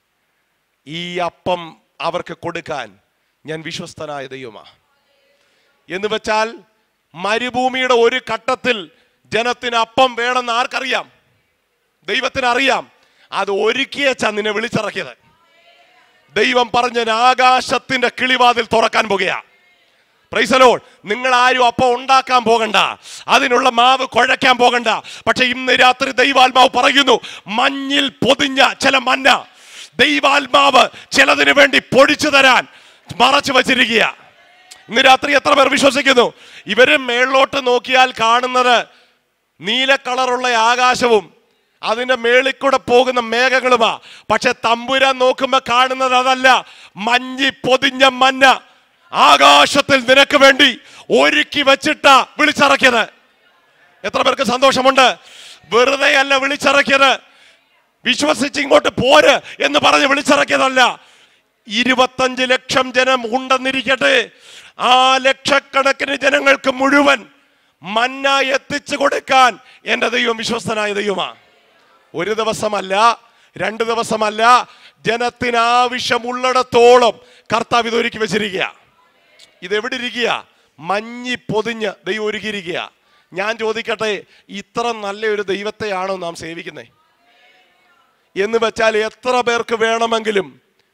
ഈ അപ്പം അവർക്ക് കൊടുക്കാൻ ഞാൻ വിശ്വസ്തനായ ദൈവമാ എന്ന് വെച്ചാൽ മരുഭൂമിയുടെ ഒരു ഘട്ടത്തിൽ ജനത്തിന് അപ്പം വേണമെന്ന് ആർക്കറിയാം ദൈവത്തിന് അറിയാം അത് ഒരുക്കിയച്ചാ നിന്നെ വിളിച്ചിറക്കിയത് ദൈവം പറഞ്ഞ ആകാശത്തിന്റെ കിളിവാതിൽ തുറക്കാൻ പോകുകയാ പ്രൈസലോൺ നിങ്ങൾ ആരും അപ്പം ഉണ്ടാക്കാൻ പോകണ്ട അതിനുള്ള മാവ് കുഴയ്ക്കാൻ പോകണ്ട പക്ഷെ ഇന്ന് രാത്രി ദൈവാത്മാവ് പറയുന്നു മഞ്ഞിൽ പൊതിഞ്ഞ ചില മന്ന ദൈവാത്മാവ് ചിലതിനു വേണ്ടി പൊടിച്ചു തരാൻ മറച്ചു വച്ചിരിക്കുക ഇന്ന് രാത്രി എത്ര പേർ വിശ്വസിക്കുന്നു ഇവര് മേളിലോട്ട് നോക്കിയാൽ കാണുന്നത് നീല കളറുള്ള ആകാശവും അതിന്റെ മേളിൽ കൂടെ പോകുന്ന മേഘങ്ങളുമാ പക്ഷെ തമ്പുരാൻ നോക്കുമ്പോ കാണുന്നത് അതല്ല മഞ്ഞി പൊതിഞ്ഞ മഞ്ഞ ആകാശത്തിൽ നിനക്ക് വേണ്ടി ഒരുക്കി വെച്ചിട്ട വിളിച്ചിറക്കിയത് എത്ര പേർക്ക് സന്തോഷമുണ്ട് വെറുതെ അല്ല വിളിച്ചിറക്കിയത് വിശ്വസിച്ച് ഇങ്ങോട്ട് പോര് എന്ന് പറഞ്ഞ് വിളിച്ചിറക്കിയതല്ല ഇരുപത്തഞ്ച് ലക്ഷം ജനം ഉണ്ടെന്നിരിക്കട്ടെ ആ ലക്ഷക്കണക്കിന് ജനങ്ങൾക്ക് മുഴുവൻ മന്ന എത്തിച്ചു കൊടുക്കാൻ എൻ്റെ ദൈവം വിശ്വസ്തനായ ദൈവമാ ഒരു ദിവസമല്ല രണ്ട് ദിവസമല്ല ജനത്തിന് ആവശ്യമുള്ളിടത്തോളം കർത്താവ് ഇത് ഒരുക്കി വെച്ചിരിക്കുക ഇത് എവിടെ ഇരിക്കുക മഞ്ഞി പൊതിഞ്ഞ് ദൈവം ഒരുക്കിയിരിക്കുക ഞാൻ ചോദിക്കട്ടെ ഇത്ര നല്ല ഒരു ദൈവത്തെയാണോ നാം സേവിക്കുന്നത് എന്ന് വെച്ചാൽ എത്ര പേർക്ക് വേണമെങ്കിലും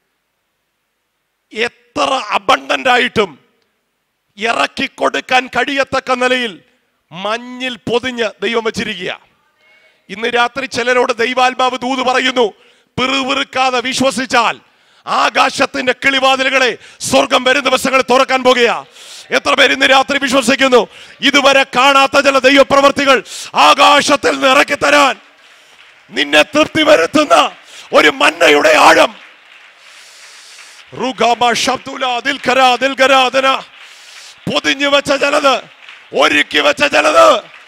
എത്ര അബണ്ടന്റ് ആയിട്ടും ഇറക്കി കൊടുക്കാൻ കഴിയത്തക്ക നിലയിൽ മഞ്ഞിൽ പൊതിഞ്ഞ് ദൈവം വെച്ചിരിക്കുക ഇന്ന് രാത്രി ചിലരോട് ദൈവാത്മാവ് ദൂത് പറയുന്നു പിറുപിറുക്കാതെ വിശ്വസിച്ചാൽ ആകാശത്തിന്റെ കിളിവാതിലുകളെ സ്വർഗം വരും ദിവസങ്ങളിൽ തുറക്കാൻ പോകുക എത്ര പേര് ഇന്ന് രാത്രി വിശ്വസിക്കുന്നു ഇതുവരെ കാണാത്ത ചില ദൈവപ്രവർത്തികൾ ആകാശത്തിൽ നിന്ന് ഇറക്കി തരാൻ നിന്നെ തൃപ്തി വരുത്തുന്ന ഒരു മന്നയുടെ ആഴം റുഗാമ ശബ്ദുല ദിൽഖര ദിൽഖര അതിന പൊതിഞ്ഞു വെച്ച ജലത് ഒരുക്കി വെച്ച ജലത്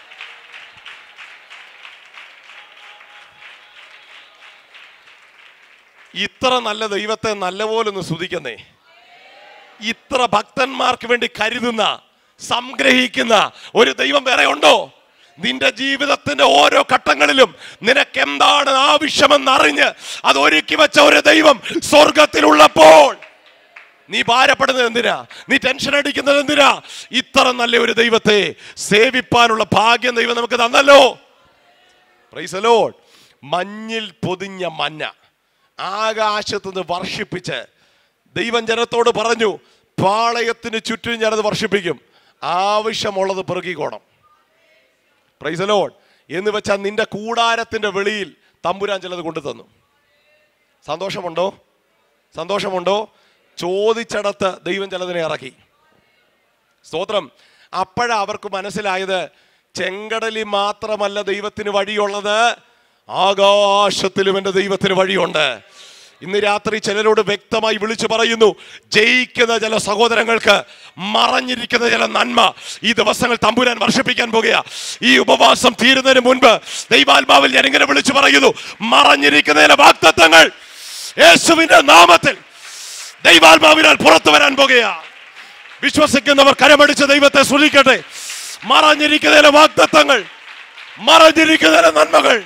ഇത്ര നല്ല ദൈവത്തെ നല്ലപോലെ ഒന്ന് സ്തുതിക്കുന്നേ ഇത്ര ഭക്തന്മാർക്ക് വേണ്ടി കരുതുന്ന സംഗ്രഹിക്കുന്ന ഒരു ദൈവം വേറെ ഉണ്ടോ നിന്റെ ജീവിതത്തിന്റെ ഓരോ ഘട്ടങ്ങളിലും നിനക്ക് എന്താണ് ആവശ്യമെന്ന് അറിഞ്ഞ് അത് ഒരുക്കി വെച്ച ഒരു ദൈവം സ്വർഗത്തിലുള്ളപ്പോൾ നീ ഭാരപ്പെടുന്നത് എന്തിനാ നീ ടെൻഷൻ അടിക്കുന്നത് എന്തിനാ ഇത്ര നല്ല ഒരു ദൈവത്തെ സേവിപ്പാനുള്ള ഭാഗ്യം ദൈവം നമുക്ക് തന്നല്ലോ പ്രൈസ് ലോഡ് മഞ്ഞിൽ പൊതിഞ്ഞ മഞ്ഞ ആകാശത്ത് നിന്ന് വർഷിപ്പിച്ച് ദൈവം ജനത്തോട് പറഞ്ഞു പാളയത്തിന് ചുറ്റും ഞാനത് വർഷിപ്പിക്കും ആവശ്യമുള്ളത് പെറുകിക്കോണം പ്രൈസ് ലോഡ് എന്ന് വെച്ചാൽ നിന്റെ കൂടാരത്തിന്റെ വെളിയിൽ തമ്പുരാൻ ചിലത് കൊണ്ടു തന്നു സന്തോഷമുണ്ടോ സന്തോഷമുണ്ടോ ചോദിച്ചിടത്ത് ദൈവം ചിലതിനെ ഇറക്കി സ്തോത്രം അപ്പോഴാ അവർക്ക് മനസ്സിലായത് ചെങ്കടലിൽ മാത്രമല്ല ദൈവത്തിന് വഴിയുള്ളത് ആകാശത്തിലും എൻ്റെ ദൈവത്തിന് വഴിയുണ്ട് ഇന്ന് രാത്രി ചിലരോട് വ്യക്തമായി വിളിച്ചു പറയുന്നു ജയിക്കുന്ന ചില സഹോദരങ്ങൾക്ക് മറഞ്ഞിരിക്കുന്ന ചില നന്മ ഈ ദിവസങ്ങൾ തമ്പുരാൻ വർഷിപ്പിക്കാൻ പോകുക ഈ ഉപവാസം തീരുന്നതിന് മുൻപ് ദൈവാത്മാവിൽ ഞാൻ ഇങ്ങനെ വിളിച്ചു പറയുന്നു മറഞ്ഞിരിക്കുന്ന ചില വാക്തത്വങ്ങൾ യേശുവിന്റെ നാമത്തിൽ ദൈവാത്മാവിനാൽ പുറത്തു വരാൻ പോകുക വിശ്വസിക്കുന്നവർ കരമടിച്ച് ദൈവത്തെ സ്തുതിക്കട്ടെ മറഞ്ഞിരിക്കുന്ന വാഗ്ദത്തങ്ങൾ മറഞ്ഞിരിക്കുന്ന നന്മകൾ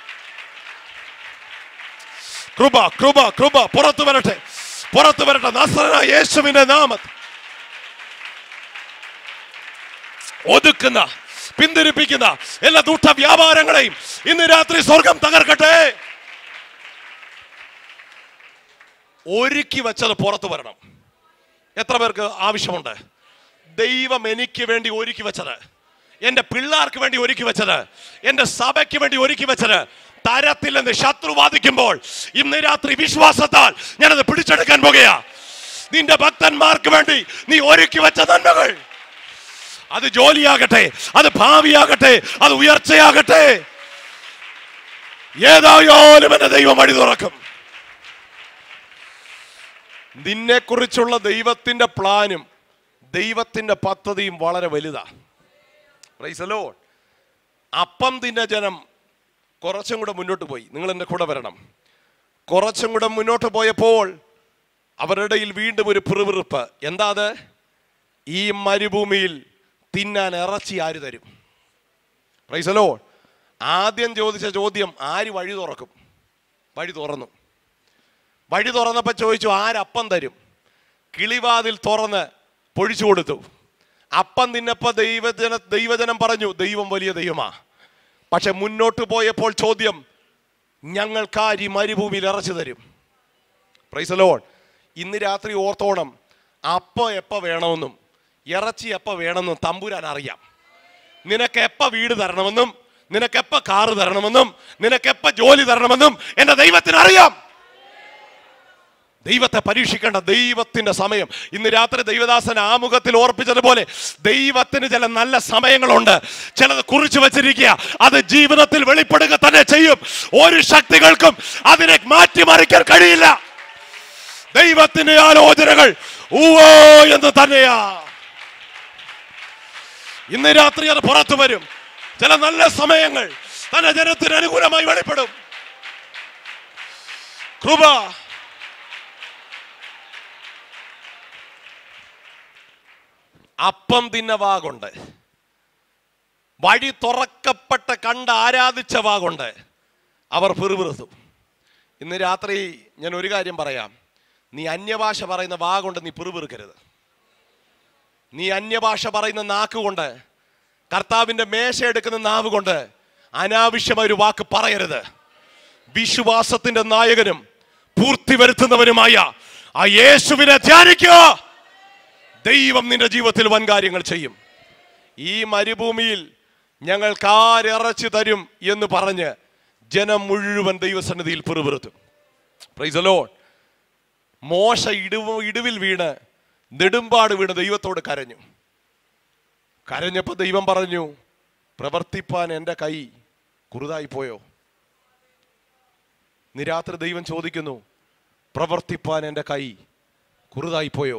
കൃപ കൃപ കൃപ പുറത്തു വരട്ടെ പുറത്തു വരട്ടെ നസ്രന യേശുവിന്റെ നാമത്തിൽ ഒതുക്കുന്ന പിന്തിരിപ്പിക്കുന്ന എല്ലാ ദുഷ്ട വ്യാപാരങ്ങളെയും ഇന്ന് രാത്രി സ്വർഗം തകർക്കട്ടെ ഒരുക്കി വെച്ചത് പുറത്തു വരണം എത്ര പേർക്ക് ആവശ്യമുണ്ട് ദൈവം എനിക്ക് വേണ്ടി ഒരുക്കി വെച്ചത് എൻ്റെ പിള്ളേർക്ക് വേണ്ടി ഒരുക്കി വെച്ചത് എൻ്റെ സഭയ്ക്ക് വേണ്ടി ഒരുക്കി വെച്ചത് തരത്തില്ലെന്ന് ശത്രു വാദിക്കുമ്പോൾ ഇന്ന് രാത്രി വിശ്വാസത്താൽ ഞാനത് പിടിച്ചെടുക്കാൻ പോകുകയാ നിന്റെ ഭക്തന്മാർക്ക് വേണ്ടി നീ ഒരുക്കി വെച്ച നന്മകൾ അത് ജോലിയാകട്ടെ അത് ഭാവിയാകട്ടെ അത് ഉയർച്ചയാകട്ടെ ഏതായാലും എന്റെ ദൈവം വഴി തുറക്കും നിന്നെക്കുറിച്ചുള്ള ദൈവത്തിന്റെ പ്ലാനും ദൈവത്തിന്റെ പദ്ധതിയും വളരെ വലുതാ പ്രൈസലോ അപ്പം തിന്ന ജനം കുറച്ചും കൂടെ മുന്നോട്ട് പോയി നിങ്ങൾ എൻ്റെ കൂടെ വരണം കുറച്ചും കൂടെ മുന്നോട്ട് പോയപ്പോൾ അവരുടെ ഇടയിൽ വീണ്ടും ഒരു പിറുപിറുപ്പ് എന്താ അത് ഈ മരുഭൂമിയിൽ തിന്നാൻ ഇറച്ചി ആര് തരും പ്രൈസലോ ആദ്യം ചോദിച്ച ചോദ്യം ആര് വഴി തുറക്കും വഴി തുറന്നു വഴി തുറന്നപ്പോൾ ചോദിച്ചു ആരപ്പം തരും കിളിവാതിൽ തുറന്ന് പൊഴിച്ചു കൊടുത്തു അപ്പം തിന്നപ്പോൾ ദൈവജന ദൈവജനം പറഞ്ഞു ദൈവം വലിയ ദൈവമാ പക്ഷെ മുന്നോട്ട് പോയപ്പോൾ ചോദ്യം ഞങ്ങൾക്കാരി മരുഭൂമിയിൽ ഇറച്ചു തരും പ്രൈസലോൺ ഇന്ന് രാത്രി ഓർത്തോണം അപ്പം എപ്പോൾ വേണമെന്നും ഇറച്ചി എപ്പോൾ വേണമെന്നും തമ്പുരാൻ അറിയാം നിനക്ക് എപ്പോൾ വീട് തരണമെന്നും നിനക്ക് എപ്പോൾ കാറ് തരണമെന്നും നിനക്ക് എപ്പോൾ ജോലി തരണമെന്നും എൻ്റെ ദൈവത്തിന് അറിയാം ദൈവത്തെ പരീക്ഷിക്കേണ്ട ദൈവത്തിന്റെ സമയം ഇന്ന് രാത്രി ദൈവദാസൻ ആമുഖത്തിൽ ഓർപ്പിച്ചതുപോലെ ദൈവത്തിന് ചില നല്ല സമയങ്ങളുണ്ട് ചിലത് കുറിച്ചു വച്ചിരിക്കുക അത് ജീവിതത്തിൽ വെളിപ്പെടുക തന്നെ ചെയ്യും ഒരു ശക്തികൾക്കും അതിനെ മാറ്റിമറിക്കാൻ കഴിയില്ല ദൈവത്തിന്റെ ആലോചനകൾ ഊവോ എന്ന് തന്നെയാ ഇന്ന് രാത്രി അത് പുറത്തു വരും ചില നല്ല സമയങ്ങൾ തന്റെ ജനത്തിന് അനുകൂലമായി വെളിപ്പെടും കൃപ അപ്പം തിന്ന വാഗുണ്ട് വഴി തുറക്കപ്പെട്ട കണ്ട് ആരാധിച്ച വാഗുണ്ട് അവർ പിറുപിറുത്തു ഇന്ന് രാത്രി ഞാൻ ഒരു കാര്യം പറയാം നീ അന്യഭാഷ പറയുന്ന വാഗുണ്ട് നീ പിറുപിറുക്കരുത് നീ അന്യഭാഷ പറയുന്ന നാക്കുകൊണ്ട് കർത്താവിന്റെ മേശ എടുക്കുന്ന നാവ് കൊണ്ട് അനാവശ്യമായ ഒരു വാക്ക് പറയരുത് വിശ്വാസത്തിന്റെ നായകനും പൂർത്തി വരുത്തുന്നവനുമായ ആ യേശുവിനെ ധ്യാനിക്കുക ദൈവം നിന്റെ ജീവിതത്തിൽ വൻ കാര്യങ്ങൾ ചെയ്യും ഈ മരുഭൂമിയിൽ ഞങ്ങൾക്ക് ആരിറച്ചു തരും എന്ന് പറഞ്ഞ് ജനം മുഴുവൻ ദൈവസന്നിധിയിൽ പിറുപിറുത്തും പ്രൈസലോ മോശ ഇടിവ് ഇടിവിൽ വീണ് നെടുമ്പാട് വീണ് ദൈവത്തോട് കരഞ്ഞു കരഞ്ഞപ്പോൾ ദൈവം പറഞ്ഞു പ്രവർത്തിപ്പാൻ എൻ്റെ കൈ കുറുതായി പോയോ നിരാത്രി ദൈവം ചോദിക്കുന്നു പ്രവർത്തിപ്പാൻ എൻ്റെ കൈ കുറുതായി പോയോ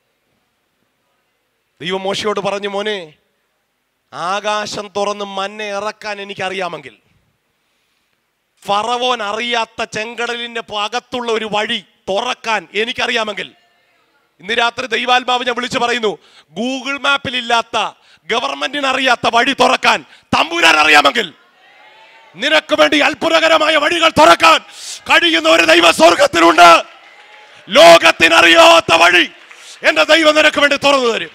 ദൈവം മോശയോട് പറഞ്ഞു മോനെ ആകാശം തുറന്ന് മഞ്ഞ ഇറക്കാൻ എനിക്കറിയാമെങ്കിൽ ഫറവോൻ അറിയാത്ത ചെങ്കടലിന്റെ അകത്തുള്ള ഒരു വഴി തുറക്കാൻ എനിക്കറിയാമെങ്കിൽ ഇന്ന് രാത്രി ദൈവാത്മാവ് ഞാൻ വിളിച്ചു പറയുന്നു ഗൂഗിൾ മാപ്പിൽ ഇല്ലാത്ത ഗവൺമെന്റിന് അറിയാത്ത വഴി തുറക്കാൻ തമ്പുരാൻ അറിയാമെങ്കിൽ നിനക്ക് വേണ്ടി അത്ഭുതകരമായ വഴികൾ തുറക്കാൻ കഴിയുന്ന ഒരു ദൈവ സ്വർഗത്തിലുണ്ട് ലോകത്തിനറിയാത്ത വഴി എന്റെ ദൈവം നിനക്ക് വേണ്ടി തുറന്നു തരും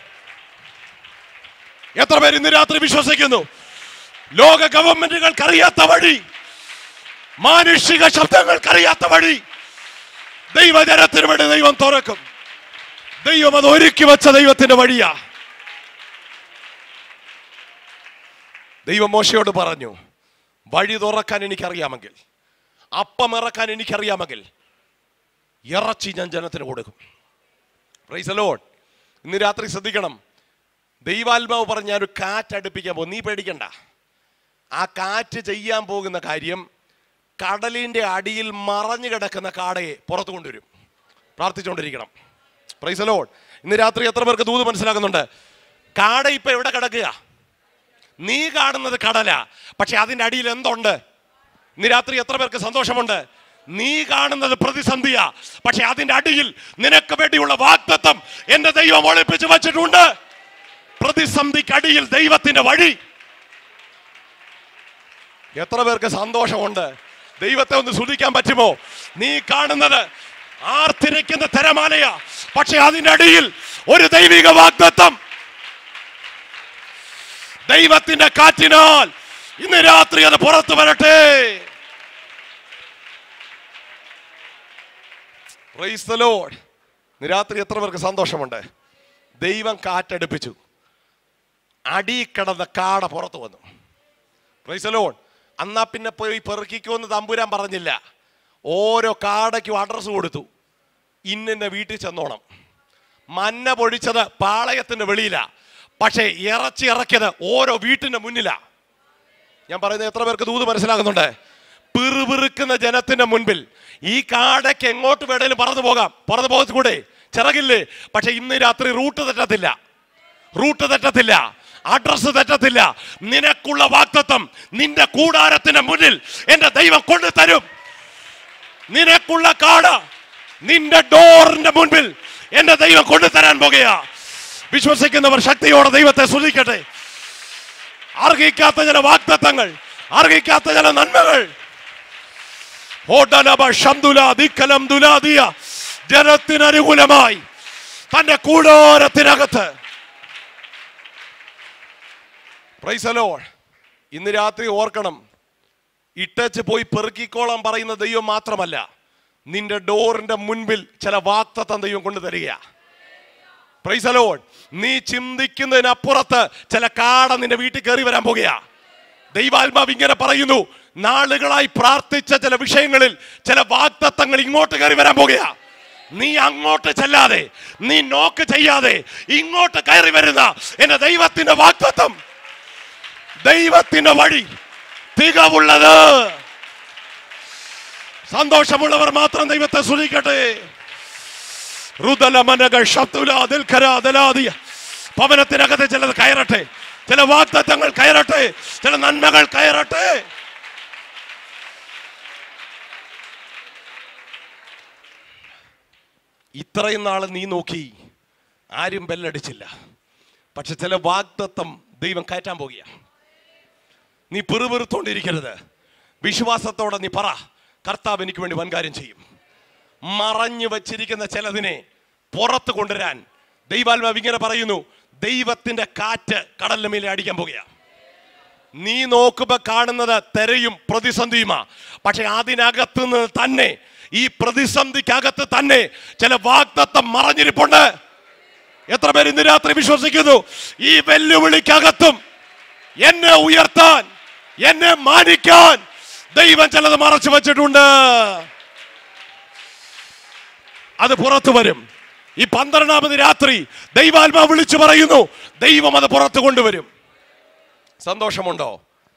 എത്ര പേര് ഇന്ന് രാത്രി വിശ്വസിക്കുന്നു ലോക ഗവൺമെന്റുകൾക്ക് അറിയാത്ത വഴി മാനുഷിക ശബ്ദങ്ങൾക്ക് അറിയാത്ത വഴി ദൈവജനത്തിന് വേണ്ടി ദൈവം തുറക്കും ദൈവം അത് ഒരുക്കി വെച്ച ദൈവത്തിന്റെ വഴിയാ ദൈവം മോശയോട് പറഞ്ഞു വഴി തുറക്കാൻ എനിക്കറിയാമെങ്കിൽ അപ്പം ഇറക്കാൻ എനിക്കറിയാമെങ്കിൽ ഇറച്ചി ഞാൻ ജനത്തിന് കൊടുക്കും പ്രൈസ് ലോഡ് ഇന്ന് രാത്രി ശ്രദ്ധിക്കണം ദൈവാത്മാവ് പറഞ്ഞ ഒരു കാറ്റ് അടുപ്പിക്കാൻ പോകും നീ പേടിക്കണ്ട ആ കാറ്റ് ചെയ്യാൻ പോകുന്ന കാര്യം കടലിന്റെ അടിയിൽ മറഞ്ഞു കിടക്കുന്ന കാടയെ പുറത്തു കൊണ്ടുവരും പ്രാർത്ഥിച്ചുകൊണ്ടിരിക്കണം പ്രൈസ് ലോഡ് ഇന്ന് രാത്രി എത്ര പേർക്ക് ദൂത് മനസ്സിലാക്കുന്നുണ്ട് കാട ഇപ്പൊ എവിടെ കിടക്കുക നീ കാണുന്നത് കടല പക്ഷെ അതിന്റെ അടിയിൽ എന്തുണ്ട് ഇന്ന് രാത്രി എത്ര പേർക്ക് സന്തോഷമുണ്ട് നീ കാണുന്നത് പ്രതിസന്ധിയാ പക്ഷെ അതിന്റെ അടിയിൽ നിനക്ക് വേണ്ടിയുള്ള വാഗ്ദത്തം എന്റെ ദൈവം ഒളിപ്പിച്ച് വച്ചിട്ടുണ്ട് പ്രതിസന്ധിക്കടിയിൽ ദൈവത്തിന്റെ വഴി എത്ര പേർക്ക് സന്തോഷമുണ്ട് ദൈവത്തെ ഒന്ന് ശ്രദ്ധിക്കാൻ പറ്റുമോ നീ കാണുന്നത് ആർത്തിരയ്ക്കുന്ന തിരമാലയാ പക്ഷെ അതിന്റെ അടിയിൽ ഒരു ദൈവിക വാഗ്ദത്തം ദൈവത്തിന്റെ കാറ്റിനാൽ ഇന്ന് രാത്രി അത് പുറത്തു വരട്ടെ Praise the Lord. ഇന്ന് രാത്രി എത്ര പേർക്ക് സന്തോഷമുണ്ട് ദൈവം കാറ്റടുപ്പിച്ചു അടി കിടന്ന കാട പുറത്തു വന്നു പ്രൈസലോൺ അന്നാ പിന്നെ പോയി പെറുക്കിക്കുമെന്ന് തമ്പുരാൻ പറഞ്ഞില്ല ഓരോ കാടയ്ക്കും അഡ്രസ്സ് കൊടുത്തു ഇന്നിന്ന വീട്ടിൽ ചെന്നോണം മന്ന പൊഴിച്ചത് പാളയത്തിന്റെ വെളിയിലാ പക്ഷേ ഇറച്ചി ഇറക്കിയത് ഓരോ വീട്ടിന്റെ മുന്നിലാ ഞാൻ പറയുന്നത് എത്ര പേർക്ക് ദൂത് മനസ്സിലാകുന്നുണ്ട് പിറുപിറുക്കുന്ന ജനത്തിന്റെ മുൻപിൽ ഈ കാടയ്ക്ക് എങ്ങോട്ട് വേണേലും പറന്നു പോകാം പറന്നു പോകത്തൂടെ ചിറകില്ലേ പക്ഷെ ഇന്ന് രാത്രി റൂട്ട് തെറ്റത്തില്ല റൂട്ട് തെറ്റത്തില്ല അഡ്രസ് തെറ്റത്തില്ല നിനക്കുള്ള വാക്തത്വം നിന്റെ കൂടാരത്തിന്റെ മുന്നിൽ എന്റെ ദൈവം കൊണ്ടു തരും നിനക്കുള്ള കാട നിന്റെ ഡോറിന്റെ മുൻപിൽ എന്റെ ദൈവം കൊണ്ടു തരാൻ പോകുകയാ വിശ്വസിക്കുന്നവർ ശക്തിയോടെ ദൈവത്തെ സ്തുതിക്കട്ടെ അർഹിക്കാത്ത ചില വാക്തത്വങ്ങൾ അർഹിക്കാത്ത ചില നന്മകൾ ഓടലബ ശംദുല ദിക്കലം ദുലാദിയ ജനത്തിന് അനുകൂലമായി തന്റെ കൂടാരത്തിനകത്ത് പ്രൈസലോ ഇന്ന് രാത്രി ഓർക്കണം ഇട്ടച്ച് പോയി പെറുക്കിക്കോളാൻ പറയുന്ന ദൈവം മാത്രമല്ല നിന്റെ ഡോറിന്റെ മുൻപിൽ ചില വാക്തത്വം ദൈവം കൊണ്ടു തരിക പ്രൈസലോൺ നീ ചിന്തിക്കുന്നതിനപ്പുറത്ത് ചില കാട നിന്റെ വീട്ടിൽ കയറി വരാൻ പോകുകയാ ദൈവാത്മാവ് ഇങ്ങനെ പറയുന്നു നാളുകളായി പ്രാർത്ഥിച്ച ചില വിഷയങ്ങളിൽ ചില വാക്തത്വങ്ങൾ ഇങ്ങോട്ട് കയറി വരാൻ പോകുകയാ നീ അങ്ങോട്ട് ചെല്ലാതെ നീ നോക്ക് ചെയ്യാതെ ഇങ്ങോട്ട് കയറി വരുന്ന എന്റെ ദൈവത്തിന്റെ വാക്തത്വം ദൈവത്തിന്റെ വഴി തികവുള്ളത് സന്തോഷമുള്ളവർ മാത്രം ദൈവത്തെ സ്തുതിക്കട്ടെ റുദലമനകൾ ശബ്ദുലാദിൽഖരാദലാദിയ ഭവനത്തിനകത്ത് ചിലത് കയറട്ടെ ചില വാഗ്ദത്തങ്ങൾ കയറട്ടെ ചില നന്മകൾ കയറട്ടെ ഇത്രയും നാൾ നീ നോക്കി ആരും ബെല്ലടിച്ചില്ല പക്ഷെ ചില വാഗ്ദത്തം ദൈവം കയറ്റാൻ പോകുക നീ പിറുപിറുത്തോണ്ടിരിക്കരുത് വിശ്വാസത്തോടെ നീ പറ കർത്താവ് എനിക്ക് വേണ്ടി വൻകാര്യം ചെയ്യും മറഞ്ഞു വച്ചിരിക്കുന്ന ചിലതിനെ പുറത്ത് കൊണ്ടുവരാൻ ദൈവാത്മാവ് ഇങ്ങനെ പറയുന്നു ദൈവത്തിന്റെ കാറ്റ് കടലിന് മേലെ അടിക്കാൻ പോകുക നീ നോക്കുമ്പോ കാണുന്നത് തെരയും പ്രതിസന്ധിയുമാ പക്ഷെ അതിനകത്ത് നിന്ന് തന്നെ ഈ പ്രതിസന്ധിക്കകത്ത് തന്നെ ചില വാഗ്ദത്തം മറഞ്ഞിരിപ്പുണ്ട് എത്ര പേര് ഇന്ന് രാത്രി വിശ്വസിക്കുന്നു ഈ വെല്ലുവിളിക്കകത്തും എന്നെ ഉയർത്താൻ എന്നെ മാനിക്കാൻ ദൈവം ചിലത് മറച്ചു വച്ചിട്ടുണ്ട് അത് പുറത്തു വരും ഈ പന്ത്രണ്ടാമത് രാത്രി ദൈവാത്മാ വിളിച്ചു പറയുന്നു ദൈവം അത് പുറത്തു കൊണ്ടുവരും സന്തോഷമുണ്ടോ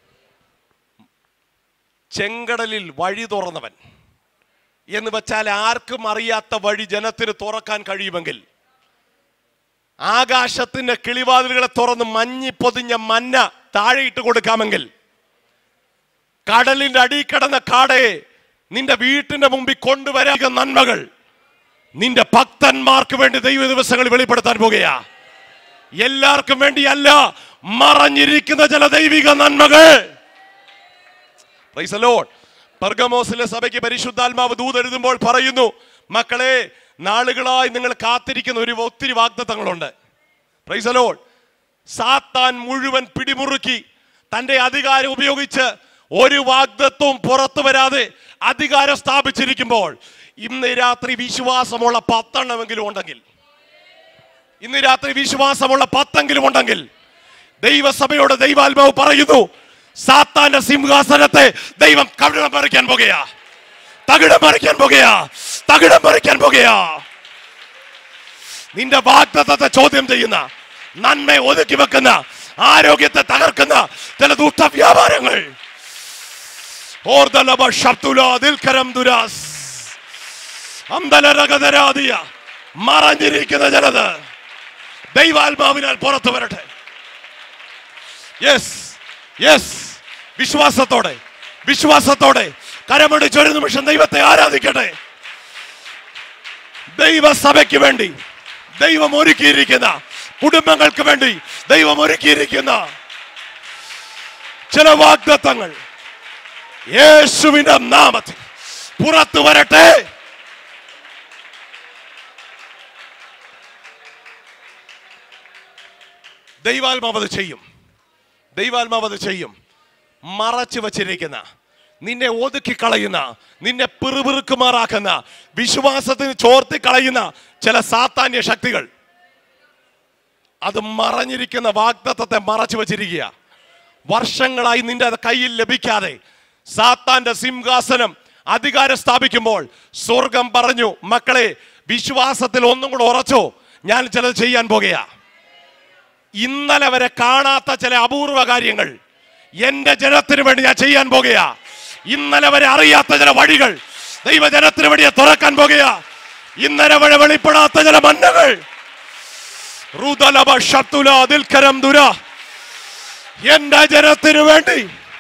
ചെങ്കടലിൽ വഴി തുറന്നവൻ എന്ന് വെച്ചാൽ ആർക്കും അറിയാത്ത വഴി ജനത്തിന് തുറക്കാൻ കഴിയുമെങ്കിൽ ആകാശത്തിന്റെ കിളിവാതിലുകളെ തുറന്ന് മഞ്ഞി പൊതിഞ്ഞ മന്ന താഴെയിട്ട് കൊടുക്കാമെങ്കിൽ കടലിന്റെ അടിയിൽ കിടന്ന കാടയെ നിന്റെ വീട്ടിന്റെ മുമ്പിൽ കൊണ്ടുവരാക നന്മകൾ നിന്റെ ഭക്തന്മാർക്ക് വേണ്ടി ദൈവ ദിവസങ്ങളിൽ വെളിപ്പെടുത്താൻ പോകുകയാ എല്ലാവർക്കും വേണ്ടിയല്ല മറഞ്ഞിരിക്കുന്ന ചില ദൈവിക നന്മകൾ Praise the Lord. പെർഗമോസിലെ സഭയ്ക്ക് പരിശുദ്ധാത്മാവ് ദൂതെഴുതുമ്പോൾ പറയുന്നു മക്കളെ നാളുകളായി നിങ്ങൾ കാത്തിരിക്കുന്ന ഒരു ഒത്തിരി വാഗ്ദത്തങ്ങളുണ്ട് Praise the Lord. സാത്താൻ മുഴുവൻ പിടിമുറുക്കി തന്റെ അധികാരം ഉപയോഗിച്ച് ഒരു വാഗ്ദത്വവും പുറത്തു വരാതെ അധികാരം സ്ഥാപിച്ചിരിക്കുമ്പോൾ ഇന്ന് രാത്രി വിശ്വാസമുള്ള പത്തെണ്ണമെങ്കിലും ഉണ്ടെങ്കിൽ ഇന്ന് രാത്രി വിശ്വാസമുള്ള പത്തെങ്കിലും ഉണ്ടെങ്കിൽ ദൈവസഭയോട് ദൈവാത്മാവ് പറയുന്നു സാത്താന്റെ സിംഹാസനത്തെ ദൈവം കവിടം പറിക്കാൻ പോകുകയാ തകിടം പറിക്കാൻ പോകുകയാ തകിടം പറിക്കാൻ പോകുകയാ നിന്റെ വാഗ്ദത്തത്തെ ചോദ്യം ചെയ്യുന്ന നന്മയെ ഒതുക്കി വെക്കുന്ന ആരോഗ്യത്തെ തകർക്കുന്ന ചില ദുഷ്ട വ്യാപാരങ്ങൾ ഓർദലബ ശബ്ദുല ദിൽക്കരം ദുരാസ് അന്തലരഗതരാദിയ മറഞ്ഞിരിക്കുന്ന ജനത ദൈവാത്മാവിനാൽ പുറത്തു വരട്ടെ യെസ് യെസ് വിശ്വാസത്തോടെ വിശ്വാസത്തോടെ കരമടിച്ച് ഒരു നിമിഷം ദൈവത്തെ ആരാധിക്കട്ടെ ദൈവസഭയ്ക്ക് വേണ്ടി ദൈവം ഒരുക്കിയിരിക്കുന്ന കുടുംബങ്ങൾക്ക് വേണ്ടി ദൈവം ഒരുക്കിയിരിക്കുന്ന ചില വാഗ്ദത്തങ്ങൾ യേശുവിന്റെ നാമത്തിൽ പുറത്തു വരട്ടെ ദൈവാത്മാവ് അത് ചെയ്യും ദൈവാത്മാവ് അത് ചെയ്യും മറച്ചു വച്ചിരിക്കുന്ന നിന്നെ ഒതുക്കി കളയുന്ന നിന്നെ പിറുപിറുക്കുമാറാക്കുന്ന വിശ്വാസത്തിന് ചോർത്തി കളയുന്ന ചില സാത്താന്യ ശക്തികൾ അത് മറഞ്ഞിരിക്കുന്ന വാഗ്ദത്തത്തെ മറച്ചു വച്ചിരിക്കുക വർഷങ്ങളായി നിന്റെ അത് കയ്യിൽ ലഭിക്കാതെ സാത്താന്റെ സിംഹാസനം അധികാരം സ്ഥാപിക്കുമ്പോൾ സ്വർഗം പറഞ്ഞു മക്കളെ വിശ്വാസത്തിൽ ഒന്നും കൂടെ ഉറച്ചോ ഞാൻ ചിലത് ചെയ്യാൻ പോകുകയാ ഇന്നലെ വരെ കാണാത്ത ചില അപൂർവ കാര്യങ്ങൾ എന്റെ ജനത്തിന് വേണ്ടി ഞാൻ ചെയ്യാൻ പോകുകയാ ഇന്നലെ വരെ അറിയാത്ത ചില വഴികൾ ദൈവജനത്തിന് വേണ്ടി ഞാൻ തുറക്കാൻ പോകുകയാ ഇന്നലെ വരെ വെളിപ്പെടാത്ത ചില മന്നകൾ റുദലബ ശബ്ദുല ദിൽക്കരം ദുര എന്റെ ജനത്തിന് വേണ്ടി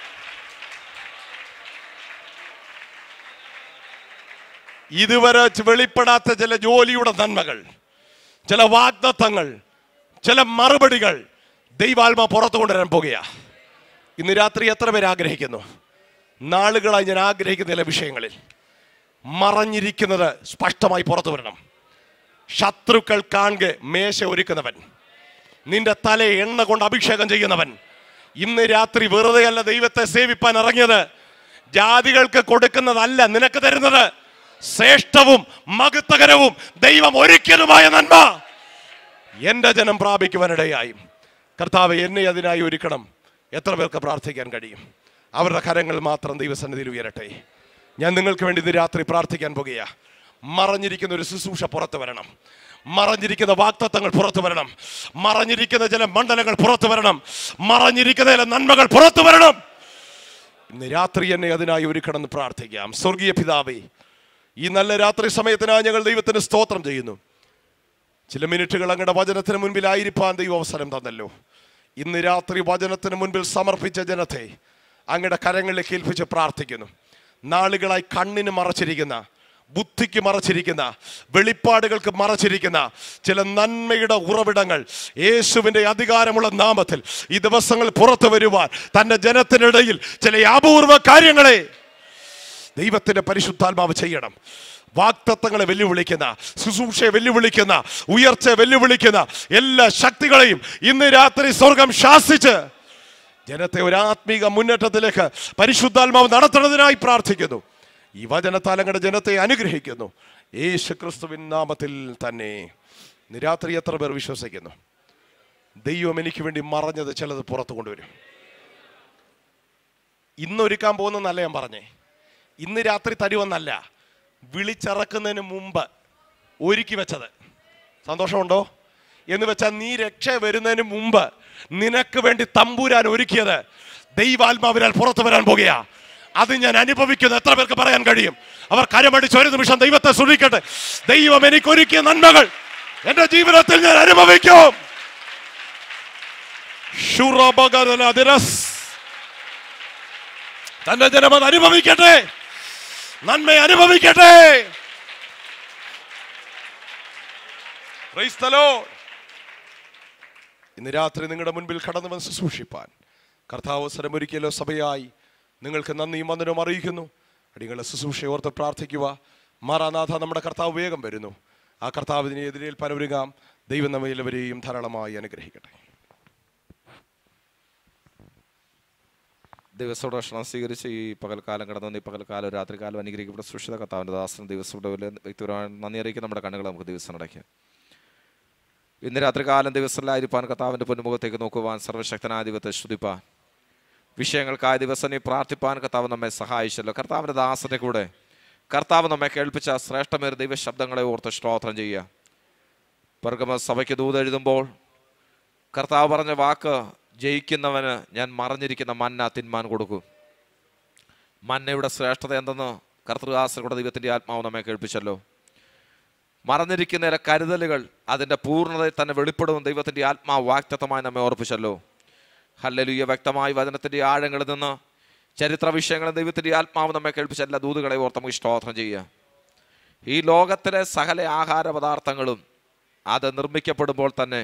ഇതുവരെ വെളിപ്പെടാത്ത ചില ജോലിയുടെ നന്മകൾ ചില വാഗ്ദത്തങ്ങൾ ചില മറുപടികൾ ദൈവാത്മ പുറത്തു കൊണ്ടുവരാൻ പോകുകയാ ഇന്ന് രാത്രി എത്ര പേര് ആഗ്രഹിക്കുന്നു നാളുകളായി ഞാൻ ആഗ്രഹിക്കുന്ന ചില വിഷയങ്ങളിൽ മറഞ്ഞിരിക്കുന്നത് സ്പഷ്ടമായി പുറത്തു വരണം ശത്രുക്കൾ കാണുക മേശ ഒരുക്കുന്നവൻ നിന്റെ തല എണ്ണ കൊണ്ട് അഭിഷേകം ചെയ്യുന്നവൻ ഇന്ന് രാത്രി വെറുതെയല്ല ദൈവത്തെ സേവിപ്പാൻ ഇറങ്ങിയത് ജാതികൾക്ക് കൊടുക്കുന്നതല്ല നിനക്ക് തരുന്നത് ശ്രേഷ്ഠവും മഹത്വകരവും ദൈവം ഒരിക്കലുമായ നന്മ എന്റെ ജനം പ്രാപിക്കുവാനിടയായി കർത്താവ് എന്നെ അതിനായി ഒരുക്കണം എത്ര പേർക്ക് പ്രാർത്ഥിക്കാൻ കഴിയും അവരുടെ കരങ്ങൾ മാത്രം ദൈവസന്നിധിയിൽ ഉയരട്ടെ ഞാൻ നിങ്ങൾക്ക് വേണ്ടി ഇന്ന് രാത്രി പ്രാർത്ഥിക്കാൻ പോകുകയാ മറഞ്ഞിരിക്കുന്ന ഒരു ശുശ്രൂഷ പുറത്തു വരണം മറഞ്ഞിരിക്കുന്ന വാക്തത്വങ്ങൾ പുറത്തു വരണം മറഞ്ഞിരിക്കുന്ന ചില മണ്ഡലങ്ങൾ പുറത്തു വരണം മറഞ്ഞിരിക്കുന്ന ചില നന്മകൾ പുറത്തു വരണം ഇന്ന് രാത്രി എന്നെ അതിനായി ഒരുക്കണം എന്ന് പ്രാർത്ഥിക്കാം സ്വർഗീയ പിതാവേ ഈ നല്ല രാത്രി സമയത്തിനായി ഞങ്ങൾ ദൈവത്തിന് സ്തോത്രം ചെയ്യുന്നു ചില മിനിറ്റുകൾ അങ്ങയുടെ വചനത്തിന് മുൻപിലായിരിക്കാൻ ദൈവം അവസരം തന്നല്ലോ ഇന്ന് രാത്രി വചനത്തിന് മുൻപിൽ സമർപ്പിച്ച ജനത്തെ അങ്ങയുടെ കരങ്ങളിലേക്ക് ഏൽപ്പിച്ച് പ്രാർത്ഥിക്കുന്നു നാളുകളായി കണ്ണിന് മറച്ചിരിക്കുന്ന ബുദ്ധിക്ക് മറച്ചിരിക്കുന്ന വെളിപ്പാടുകൾക്ക് മറച്ചിരിക്കുന്ന ചില നന്മയുടെ ഉറവിടങ്ങൾ യേശുവിൻ്റെ അധികാരമുള്ള നാമത്തിൽ ഈ ദിവസങ്ങൾ പുറത്തു വരുവാൻ തൻ്റെ ജനത്തിനിടയിൽ ചില അപൂർവ കാര്യങ്ങളെ ദൈവത്തിന്റെ പരിശുദ്ധാത്മാവ് ചെയ്യണം വാക്തത്വങ്ങളെ വെല്ലുവിളിക്കുന്ന ശുശ്രൂഷയെ വെല്ലുവിളിക്കുന്ന ഉയർച്ചയെ വെല്ലുവിളിക്കുന്ന എല്ലാ ശക്തികളെയും ഇന്ന് രാത്രി സ്വർഗം ശാസിച്ച് ജനത്തെ ഒരു ആത്മീക മുന്നേറ്റത്തിലേക്ക് പരിശുദ്ധാത്മാവ് നടത്തുന്നതിനായി പ്രാർത്ഥിക്കുന്നു ഈ വചനത്താലങ്ങളുടെ ജനത്തെ അനുഗ്രഹിക്കുന്നു യേശു ക്രിസ്തുവിൻ നാമത്തിൽ തന്നെ ഇന്ന് രാത്രി എത്ര പേർ വിശ്വസിക്കുന്നു ദൈവം എനിക്ക് വേണ്ടി മറഞ്ഞത് ചിലത് പുറത്തു കൊണ്ടുവരും ഇന്നൊരുക്കാൻ പോകുന്നല്ല ഞാൻ പറഞ്ഞേ ഇന്ന് രാത്രി തരുമെന്നല്ല വിളിച്ചിറക്കുന്നതിന് മുമ്പ് ഒരുക്കി വെച്ചത് സന്തോഷമുണ്ടോ എന്ന് വെച്ചാൽ നീ രക്ഷ വരുന്നതിന് മുമ്പ് നിനക്ക് വേണ്ടി തമ്പുരാൻ ഒരുക്കിയത് ദൈവാത്മാവിനാൽ പുറത്തു വരാൻ പോകുകയാ അത് ഞാൻ അനുഭവിക്കുന്നു എത്ര പേർക്ക് പറയാൻ കഴിയും അവർ കരമടിച്ച് ഒരു നിമിഷം ദൈവത്തെ ശ്രദ്ധിക്കട്ടെ ദൈവം എനിക്ക് ഒരുക്കിയ നന്മകൾ എന്റെ ജീവിതത്തിൽ ഞാൻ അനുഭവിക്കും ശുറബഗരലതിരസ്. തന്റെ ജനം അത് അനുഭവിക്കട്ടെ നന്മ അനുഭവിക്കട്ടെ Praise the Lord. ഇന്ന് രാത്രി നിങ്ങളുടെ മുൻപിൽ കടന്നു വന്ന് ശുശ്രൂഷിപ്പാൻ കർത്താവ് അവസരമൊരുക്കിയല്ലോ സഭയായി നിങ്ങൾക്ക് നന്ദിയും വന്ദനവും അറിയിക്കുന്നു അടികളെ ശുശ്രൂഷയെ ഓർത്ത് പ്രാർത്ഥിക്കുക മാറാനാഥ നമ്മുടെ കർത്താവ് വേഗം വരുന്നു ആ കർത്താവിനെ എതിരേൽപ്പാൻ ഒരുങ്ങാം ദൈവം നമ്മെ എല്ലാവരെയും ധാരാളമായി അനുഗ്രഹിക്കട്ടെ ദിവസത്തോടെ ഭക്ഷണം സ്വീകരിച്ച് ഈ പകൽക്കാലം കടന്നു ഈ പകൽക്കാലം രാത്രികാലം അനുഗ്രഹിക്കപ്പെട്ട സുഷിത കർത്താവിൻ്റെ ദാസനും ദിവസങ്ങളുടെ വ്യക്തിപരമായ നന്ദി അറിയിക്കുന്ന നമ്മുടെ കണ്ണുകൾ നമുക്ക് ദിവസം അടയ്ക്കാം ഇന്ന് രാത്രികാലം ദിവസത്തിലായിരിക്കാൻ കർത്താവിൻ്റെ പൊന്നുമുഖത്തേക്ക് നോക്കുവാൻ സർവശക്തനായ ദൈവത്തെ ശ്രുതിപ്പാൻ വിഷയങ്ങൾക്കായ ദിവസം നീ പ്രാർത്ഥിപ്പാൻ കർത്താവ് നമ്മെ സഹായിച്ചല്ലോ കർത്താവിൻ്റെ ദാസനെ കൂടെ കർത്താവ് നമ്മെ കേൾപ്പിച്ച ശ്രേഷ്ഠമേറിയ ദൈവ ശബ്ദങ്ങളെ ഓർത്ത് സ്തോത്രം ചെയ്യുക പെർഗമ സഭയ്ക്ക് ദൂതെഴുതുമ്പോൾ കർത്താവ് പറഞ്ഞ വാക്ക് ജയിക്കുന്നവന് ഞാൻ മറഞ്ഞിരിക്കുന്ന മന്ന തിന്മാൻ കൊടുക്കും മന്നയുടെ ശ്രേഷ്ഠത എന്തെന്ന് കർത്തൃദാസരുടെ ദൈവത്തിൻ്റെ ആത്മാവ് നമ്മെ കേൾപ്പിച്ചല്ലോ മറഞ്ഞിരിക്കുന്ന കരുതലുകൾ അതിൻ്റെ പൂർണ്ണതയിൽ തന്നെ വെളിപ്പെടും ദൈവത്തിൻ്റെ ആത്മാവ് വാക്തത്വമായി നമ്മെ ഓർപ്പിച്ചല്ലോ ഹല്ലലുയ വ്യക്തമായി വചനത്തിൻ്റെ ആഴങ്ങളിൽ നിന്ന് ചരിത്ര വിഷയങ്ങളും ദൈവത്തിൻ്റെ ആത്മാവ് നമ്മെ കേൾപ്പിച്ച എല്ലാ ദൂതുകളെ ഓർത്ത് നമുക്ക് സ്തോത്രം ചെയ്യുക ഈ ലോകത്തിലെ സകല ആഹാര പദാർത്ഥങ്ങളും അത് നിർമ്മിക്കപ്പെടുമ്പോൾ തന്നെ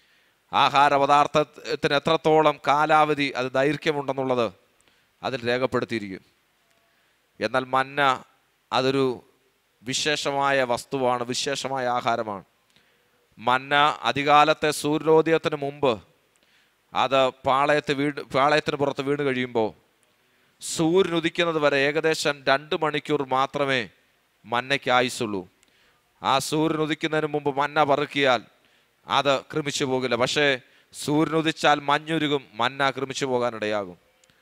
ആഹാര പദാർത്ഥത്തിന് എത്രത്തോളം കാലാവധി അത് ദൈർഘ്യമുണ്ടെന്നുള്ളത് അതിൽ രേഖപ്പെടുത്തിയിരിക്കും എന്നാൽ മന്ന അതൊരു വിശേഷമായ വസ്തുവാണ് വിശേഷമായ ആഹാരമാണ് മന്ന അധികാലത്തെ സൂര്യോദയത്തിന് മുമ്പ് അത് പാളയത്ത് വീട് പാളയത്തിന് പുറത്ത് വീണ് കഴിയുമ്പോൾ സൂര്യൻ ഉദിക്കുന്നത് വരെ ഏകദേശം രണ്ട് മണിക്കൂർ മാത്രമേ മന്നയ്ക്ക് ആയുസുള്ളൂ ആ സൂര്യൻ ഉദിക്കുന്നതിന് മുമ്പ് മന്ന പറുക്കിയാൽ അത് ക്രമിച്ചു പോകില്ല പക്ഷേ സൂര്യൻ ഉദിച്ചാൽ മഞ്ഞുരുകും മന്ന ക്രമിച്ചു പോകാനിടയാകും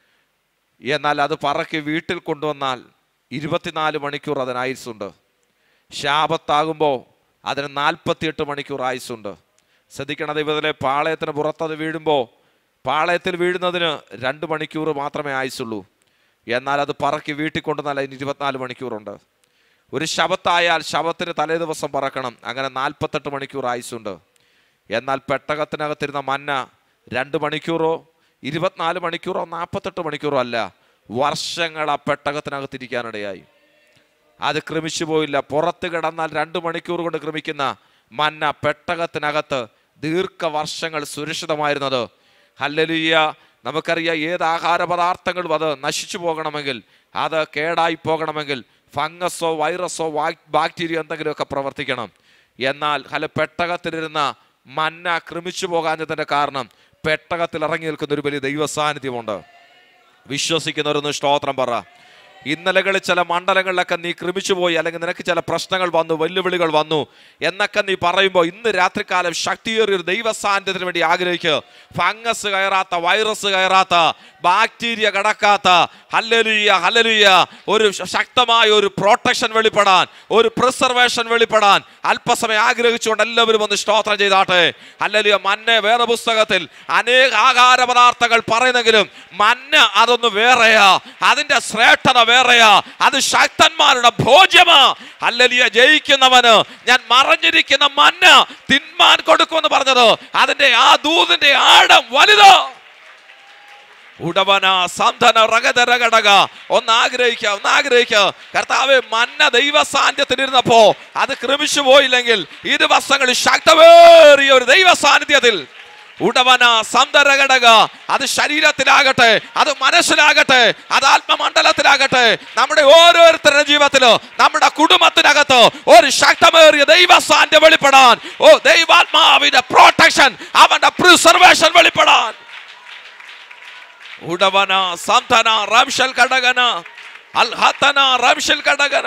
എന്നാൽ അത് പറക്കി വീട്ടിൽ കൊണ്ടുവന്നാൽ ഇരുപത്തിനാല് മണിക്കൂർ അതിന് ആയുസ്സുണ്ട് ശാപത്താകുമ്പോൾ അതിന് നാൽപ്പത്തിയെട്ട് മണിക്കൂർ ആയുസ്സുണ്ട് ശ്രദ്ധിക്കണം ദൈവത്തിലെ പാളയത്തിന് പുറത്തത് വീഴുമ്പോൾ പാളയത്തിൽ വീഴുന്നതിന് രണ്ട് മണിക്കൂർ മാത്രമേ ആയുസുള്ളൂ എന്നാൽ അത് പറക്കി വീട്ടിൽ കൊണ്ടുവന്നാൽ അതിന് ഇരുപത്തിനാല് മണിക്കൂറുണ്ട് ഒരു ശബത്തായാൽ ശബത്തിന് തലേ ദിവസം പറക്കണം അങ്ങനെ നാൽപ്പത്തെട്ട് മണിക്കൂർ ആയുസുണ്ട് എന്നാൽ പെട്ടകത്തിനകത്തിരുന്ന മന്ന രണ്ട് മണിക്കൂറോ ഇരുപത്തിനാല് മണിക്കൂറോ നാൽപ്പത്തെട്ട് മണിക്കൂറോ അല്ല വർഷങ്ങൾ ആ പെട്ടകത്തിനകത്തിരിക്കാനിടയായി അത് ക്രമിച്ചു പോയില്ല പുറത്ത് കിടന്നാൽ രണ്ട് മണിക്കൂർ കൊണ്ട് ക്രമിക്കുന്ന മന്ന പെട്ടകത്തിനകത്ത് ദീർഘവർഷങ്ങൾ സുരക്ഷിതമായിരുന്നത് ഹല്ലലിയ നമുക്കറിയാം ഏത് ആഹാര പദാർത്ഥങ്ങളും അത് നശിച്ചു പോകണമെങ്കിൽ അത് കേടായി പോകണമെങ്കിൽ ഫംഗസോ വൈറസോ ബാക്ടീരിയ എന്തെങ്കിലുമൊക്കെ പ്രവർത്തിക്കണം എന്നാൽ ഹല പെട്ടകത്തിലിരുന്ന മന്ന ക്രമിച്ചു പോകാഞ്ഞതിന്റെ കാരണം പെട്ടകത്തിൽ ഇറങ്ങി നിൽക്കുന്ന ഒരു വലിയ ദൈവ സാന്നിധ്യമുണ്ട് വിശ്വസിക്കുന്നവരൊന്ന് സ്തോത്രം പറ ഇന്നലകളിൽ ചില മണ്ഡലങ്ങളിലൊക്കെ നീ ക്രമിച്ചു പോയി അല്ലെങ്കിൽ നിനക്ക് ചില പ്രശ്നങ്ങൾ വന്നു വെല്ലുവിളികൾ വന്നു എന്നൊക്കെ നീ പറയുമ്പോൾ ഇന്ന് രാത്രികാലം ശക്തിയേറിയ ഒരു ദൈവ സാന്നിധ്യത്തിന് വേണ്ടി ആഗ്രഹിക്കുക ഫംഗസ് കയറാത്ത വൈറസ് കയറാത്ത ബാക്ടീരിയ കടക്കാത്ത ഹല്ലലുയ്യ ഹല്ലലുയ്യ ഒരു ശ- ശക്തമായ ഒരു പ്രൊട്ടക്ഷൻ വെളിപ്പെടാൻ ഒരു പ്രിസർവേഷൻ വെളിപ്പെടാൻ അല്പസമയം ആഗ്രഹിച്ചുകൊണ്ട് എല്ലാവരും ഒന്ന് സ്തോത്രം ചെയ്താട്ടെ ഹല്ലലുയ മന്ന വേറെ പുസ്തകത്തിൽ അനേക ആഹാര പദാർത്ഥങ്ങൾ പറയുന്നെങ്കിലും മന്ന അതൊന്ന് വേറെയാ അതിന്റെ ശ്രേഷ്ഠത വേറെയാ അത് ശക്തന്മാരുടെ ഭോജ്യമാ ഹല്ലലിയ ജയിക്കുന്നവന് ഞാൻ മറഞ്ഞിരിക്കുന്ന മന്ന തിന്മാൻ കൊടുക്കുമെന്ന് പറഞ്ഞത് അതിന്റെ ആ ദൂതിന്റെ ആഴം വലുത് ഉടവന സന്ധന റഗതര ഘടക ഒന്ന് ആഗ്രഹിക്കുക ഒന്ന് ആഗ്രഹിക്കുക കർത്താവ് മന്ന ദൈവ സാന്നിധ്യത്തിലിരുന്നപ്പോ അത് ക്രമിച്ചു പോയില്ലെങ്കിൽ ഈ ദിവസങ്ങളിൽ ശക്തമേറിയ ഒരു ദൈവ സാന്നിധ്യത്തിൽ ഉടവന സന്ധര ഘടക അത് ശരീരത്തിലാകട്ടെ അത് മനസ്സിലാകട്ടെ അത് ആത്മമണ്ഡലത്തിലാകട്ടെ നമ്മുടെ ഓരോരുത്തരുടെ ജീവിതത്തില് നമ്മുടെ കുടുംബത്തിനകത്ത് ഒരു ശക്തമേറിയ ദൈവ സാന്നിധ്യം വെളിപ്പെടാൻ ഓ ദൈവാത്മാവിന്റെ പ്രൊട്ടക്ഷൻ അവന്റെ പ്രിസർവേഷൻ വെളിപ്പെടാൻ ഉടവന സംതന റംഷൽ കടകന അൽഹത്തന റംഷൽ കടകന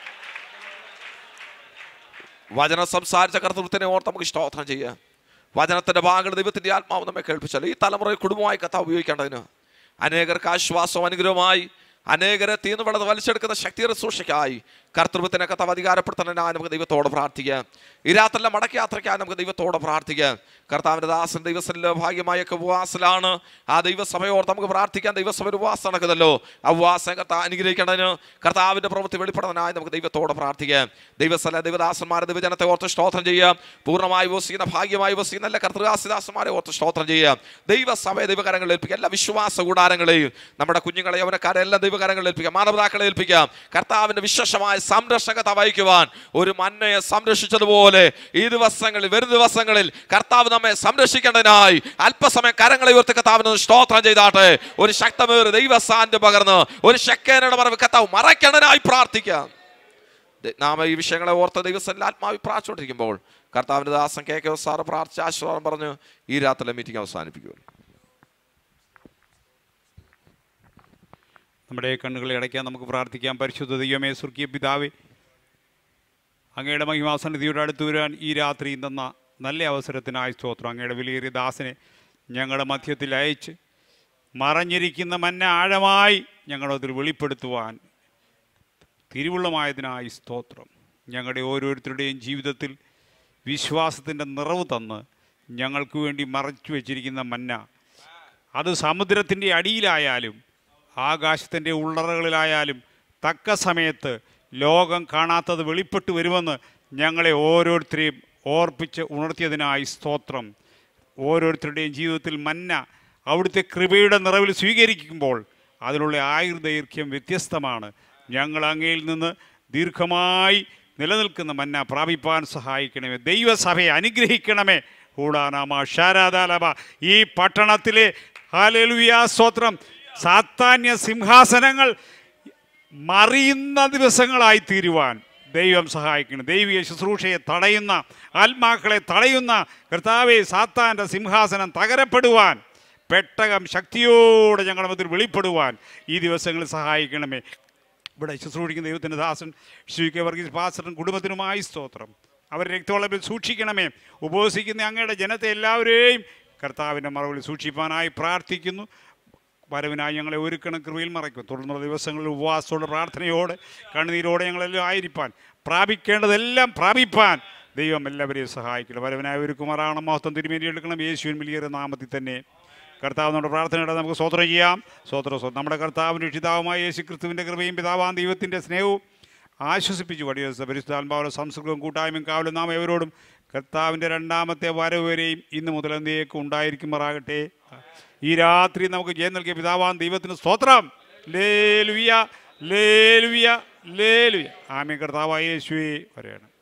വചനം സംസാരിച്ച കർത്തൃത്വത്തിനെ ഓർത്ത് നമുക്ക് സ്തോത്രം ചെയ്യാം വചനത്തിന്റെ ഭാഗങ്ങൾ ദൈവത്തിന്റെ ആത്മാവ് നമ്മെ കേൾപ്പിച്ചല്ലോ ഈ തലമുറയെ കുടുംബമായി കഥ ഉപയോഗിക്കേണ്ടതിന് അനേകർക്ക് ആശ്വാസവും അനുഗ്രഹമായി അനേകരെ തീർന്നു വളർന്ന് വലിച്ചെടുക്കുന്ന ശക്തിയുടെ സൂക്ഷിക്കായി കർത്തൃത്വത്തിനെ കഥ അധികാരപ്പെടുത്തുന്നതിനായി നമുക്ക് ദൈവത്തോട് പ്രാർത്ഥിക്കാം ഈ രാത്രിയിലെ മടക്ക യാത്രയ്ക്കായി നമുക്ക് ദൈവത്തോട് പ്രാർത്ഥിക്കാം കർത്താവിന്റെ ദാസൻ ദൈവസനിലെ ഭാഗ്യമായ ഉപവാസത്തിലാണ് ആ ദൈവസഭയോർത്ത് നമുക്ക് പ്രാർത്ഥിക്കാം ദൈവസഭ ഒരു ഉപവാസം നടക്കുന്നല്ലോ ആ ഉപവാസം കർത്താവ് അനുഗ്രഹിക്കേണ്ടതിന് കർത്താവിന്റെ പ്രവൃത്തി വെളിപ്പെടുന്നതിനായി നമുക്ക് ദൈവത്തോട് പ്രാർത്ഥിക്കാം ദൈവസ്ഥല ദൈവദാസന്മാരെ ദൈവജനത്തെ ഓർത്ത് സ്തോത്രം ചെയ്യാം പൂർണ്ണമായി വസിക്കുന്ന ഭാഗ്യമായി വസിക്കുന്ന എല്ലാ കർത്തൃദാസിദാസന്മാരെ ഓർത്ത് സ്തോത്രം ചെയ്യാം ദൈവസഭയെ ദൈവകരങ്ങളിൽ ഏൽപ്പിക്കാം എല്ലാ വിശ്വാസ കൂടാരങ്ങളെയും നമ്മുടെ കുഞ്ഞുങ്ങളെ യവനക്കാരെ എല്ലാം ദൈവകരങ്ങളിൽ ഏൽപ്പിക്കാം മാനവതാക്കളെ ഏൽപ്പിക്കാം കർത്താവിന്റെ വിശേഷമായ സംരക്ഷകത വഹിക്കുവാൻ ഒരു മന്നയെ സംരക്ഷിച്ചതുപോലെ ഈ ദിവസങ്ങളിൽ വരും ദിവസങ്ങളിൽ കർത്താവ് നമ്മെ സംരക്ഷിക്കേണ്ടതിനായി അല്പസമയം കരങ്ങളെ ഉയർത്തി കർത്താവിന് ഒന്ന് സ്തോത്രം ചെയ്താട്ടെ ഒരു ശക്തമേറിയ ദൈവസാന്നിധ്യം പകർന്ന് ഒരു ശക്കേനയുടെ മറവ് കർത്താവ് മറയ്ക്കേണ്ടതിനായി പ്രാർത്ഥിക്കാം ദ- നാം ഈ വിഷയങ്ങളെ ഓർത്ത ദൈവസ്ഥലിൽ ആത്മാവി പ്രാർത്ഥിച്ചുകൊണ്ടിരിക്കുമ്പോൾ കർത്താവിന്റെ ദാസൻ കെ കെ സാറ് പ്രാർത്ഥിച്ച ആശ്വാസം പറഞ്ഞ് ഈ രാത്രിയിലെ മീറ്റിംഗ് അവസാനിപ്പിക്കുമല്ലോ നമ്മുടെ കണ്ണുകളെ അടയ്ക്കാൻ നമുക്ക് പ്രാർത്ഥിക്കാം പരിശുദ്ധ ദൈവമേ സ്വർഗീയ പിതാവേ അങ്ങയുടെ മഹിമാസന്നിധിയുടെ അടുത്ത് വരാൻ ഈ രാത്രി തന്ന നല്ല അവസരത്തിനായി സ്തോത്രം അങ്ങയുടെ വിലയേറിയ ദാസനെ ഞങ്ങളുടെ മധ്യത്തിൽ അയച്ച് മറഞ്ഞിരിക്കുന്ന മന്ന ആഴമായി ഞങ്ങളതിൽ വെളിപ്പെടുത്തുവാൻ തിരുവുള്ളമായതിനായി സ്തോത്രം ഞങ്ങളുടെ ഓരോരുത്തരുടെയും ജീവിതത്തിൽ വിശ്വാസത്തിൻ്റെ നിറവ് തന്ന് ഞങ്ങൾക്ക് വേണ്ടി മറച്ചു വെച്ചിരിക്കുന്ന മന്ന അത് സമുദ്രത്തിൻ്റെ അടിയിലായാലും ആകാശത്തിൻ്റെ ഉള്ളറകളിലായാലും തക്ക സമയത്ത് ലോകം കാണാത്തത് വെളിപ്പെട്ട് വരുമെന്ന് ഞങ്ങളെ ഓരോരുത്തരെയും ഓർപ്പിച്ച് ഉണർത്തിയതിനായി സ്തോത്രം ഓരോരുത്തരുടെയും ജീവിതത്തിൽ മന്ന അവിടുത്തെ കൃപയുടെ നിറവിൽ സ്വീകരിക്കുമ്പോൾ അതിനുള്ള ആയുർദൈർഘ്യം വ്യത്യസ്തമാണ് ഞങ്ങൾ അങ്ങയിൽ നിന്ന് ദീർഘമായി നിലനിൽക്കുന്ന മന്ന പ്രാപിപ്പാൻ സഹായിക്കണമേ ദൈവസഭയെ അനുഗ്രഹിക്കണമേ കൂടാനാമ ഷാരാദാലബ ഈ പട്ടണത്തിലെ ഹാലേലുയാ സ്തോത്രം സാത്താന്യ സിംഹാസനങ്ങൾ മറിയുന്ന ദിവസങ്ങളായി തീരുവാൻ ദൈവം സഹായിക്കണം ദൈവിക ശുശ്രൂഷയെ തടയുന്ന ആത്മാക്കളെ തടയുന്ന കർത്താവെ സാത്താൻ്റെ സിംഹാസനം തകരപ്പെടുവാൻ പെട്ടകം ശക്തിയോടെ ഞങ്ങളുടെ മധ്യത്തിൽ വെളിപ്പെടുവാൻ ഈ ദിവസങ്ങളിൽ സഹായിക്കണമേ ഇവിടെ ശുശ്രൂഷിക്കുന്ന ദൈവത്തിൻ്റെ ദാസൻ ശ്രീ കെ വർഗീസ് പാസ്റ്ററും കുടുംബത്തിനുമായി സ്തോത്രം അവർ രക്തവളപ്പിൽ സൂക്ഷിക്കണമേ ഉപവസിക്കുന്ന അങ്ങയുടെ ജനത്തെ എല്ലാവരെയും കർത്താവിൻ്റെ മറവിൽ സൂക്ഷിപ്പാനായി പ്രാർത്ഥിക്കുന്നു വരവിനായി ഞങ്ങളെ ഒരുക്കണം കൃപയിൽ മറയ്ക്കും തുടർന്നുള്ള ദിവസങ്ങളിൽ ഉപവാസത്തോടെ പ്രാർത്ഥനയോടെ കണ്ണുനീരോടെ ഞങ്ങളെല്ലാം ആയിരിക്കാൻ പ്രാപിക്കേണ്ടതെല്ലാം പ്രാപിപ്പാൻ ദൈവം എല്ലാവരെയും സഹായിക്കണം വരവിനായി ഒരുക്കുമാറാണ് മഹത്വം തിരുമേനി എടുക്കണം യേശുവിൻ വലിയ നാമത്തിൽ തന്നെ കർത്താവ് നമ്മുടെ പ്രാർത്ഥനയുടെ നമുക്ക് സ്വോത്രം ചെയ്യാം സ്വോത്ര സ്വ നമ്മുടെ കർത്താവിൻ്റെ രക്ഷിതാവുമായ യേശു ക്രിസ്തുവിൻ്റെ കൃപയും പിതാവാൻ ദൈവത്തിൻ്റെ സ്നേഹവും ആശ്വസിപ്പിച്ചു വടിയ പരിശുദ്ധാത്മാവിലെ സംസ്കൃതവും കൂട്ടായ്മയും കാവലും നാം എവരോടും കർത്താവിൻ്റെ രണ്ടാമത്തെ വരവ് വരെയും ഇന്ന് മുതൽ എന്നേക്കും ഉണ്ടായിരിക്കുമാറാകട്ടെ ഈ രാത്രി നമുക്ക് ജയം നൽകിയ പിതാവാൻ ദൈവത്തിന് സ്തോത്രം ലേ ലുയ ലേ ലുയ ലേ ലുയ ആമി കർത്താവായ യേശുവേ വരെയാണ്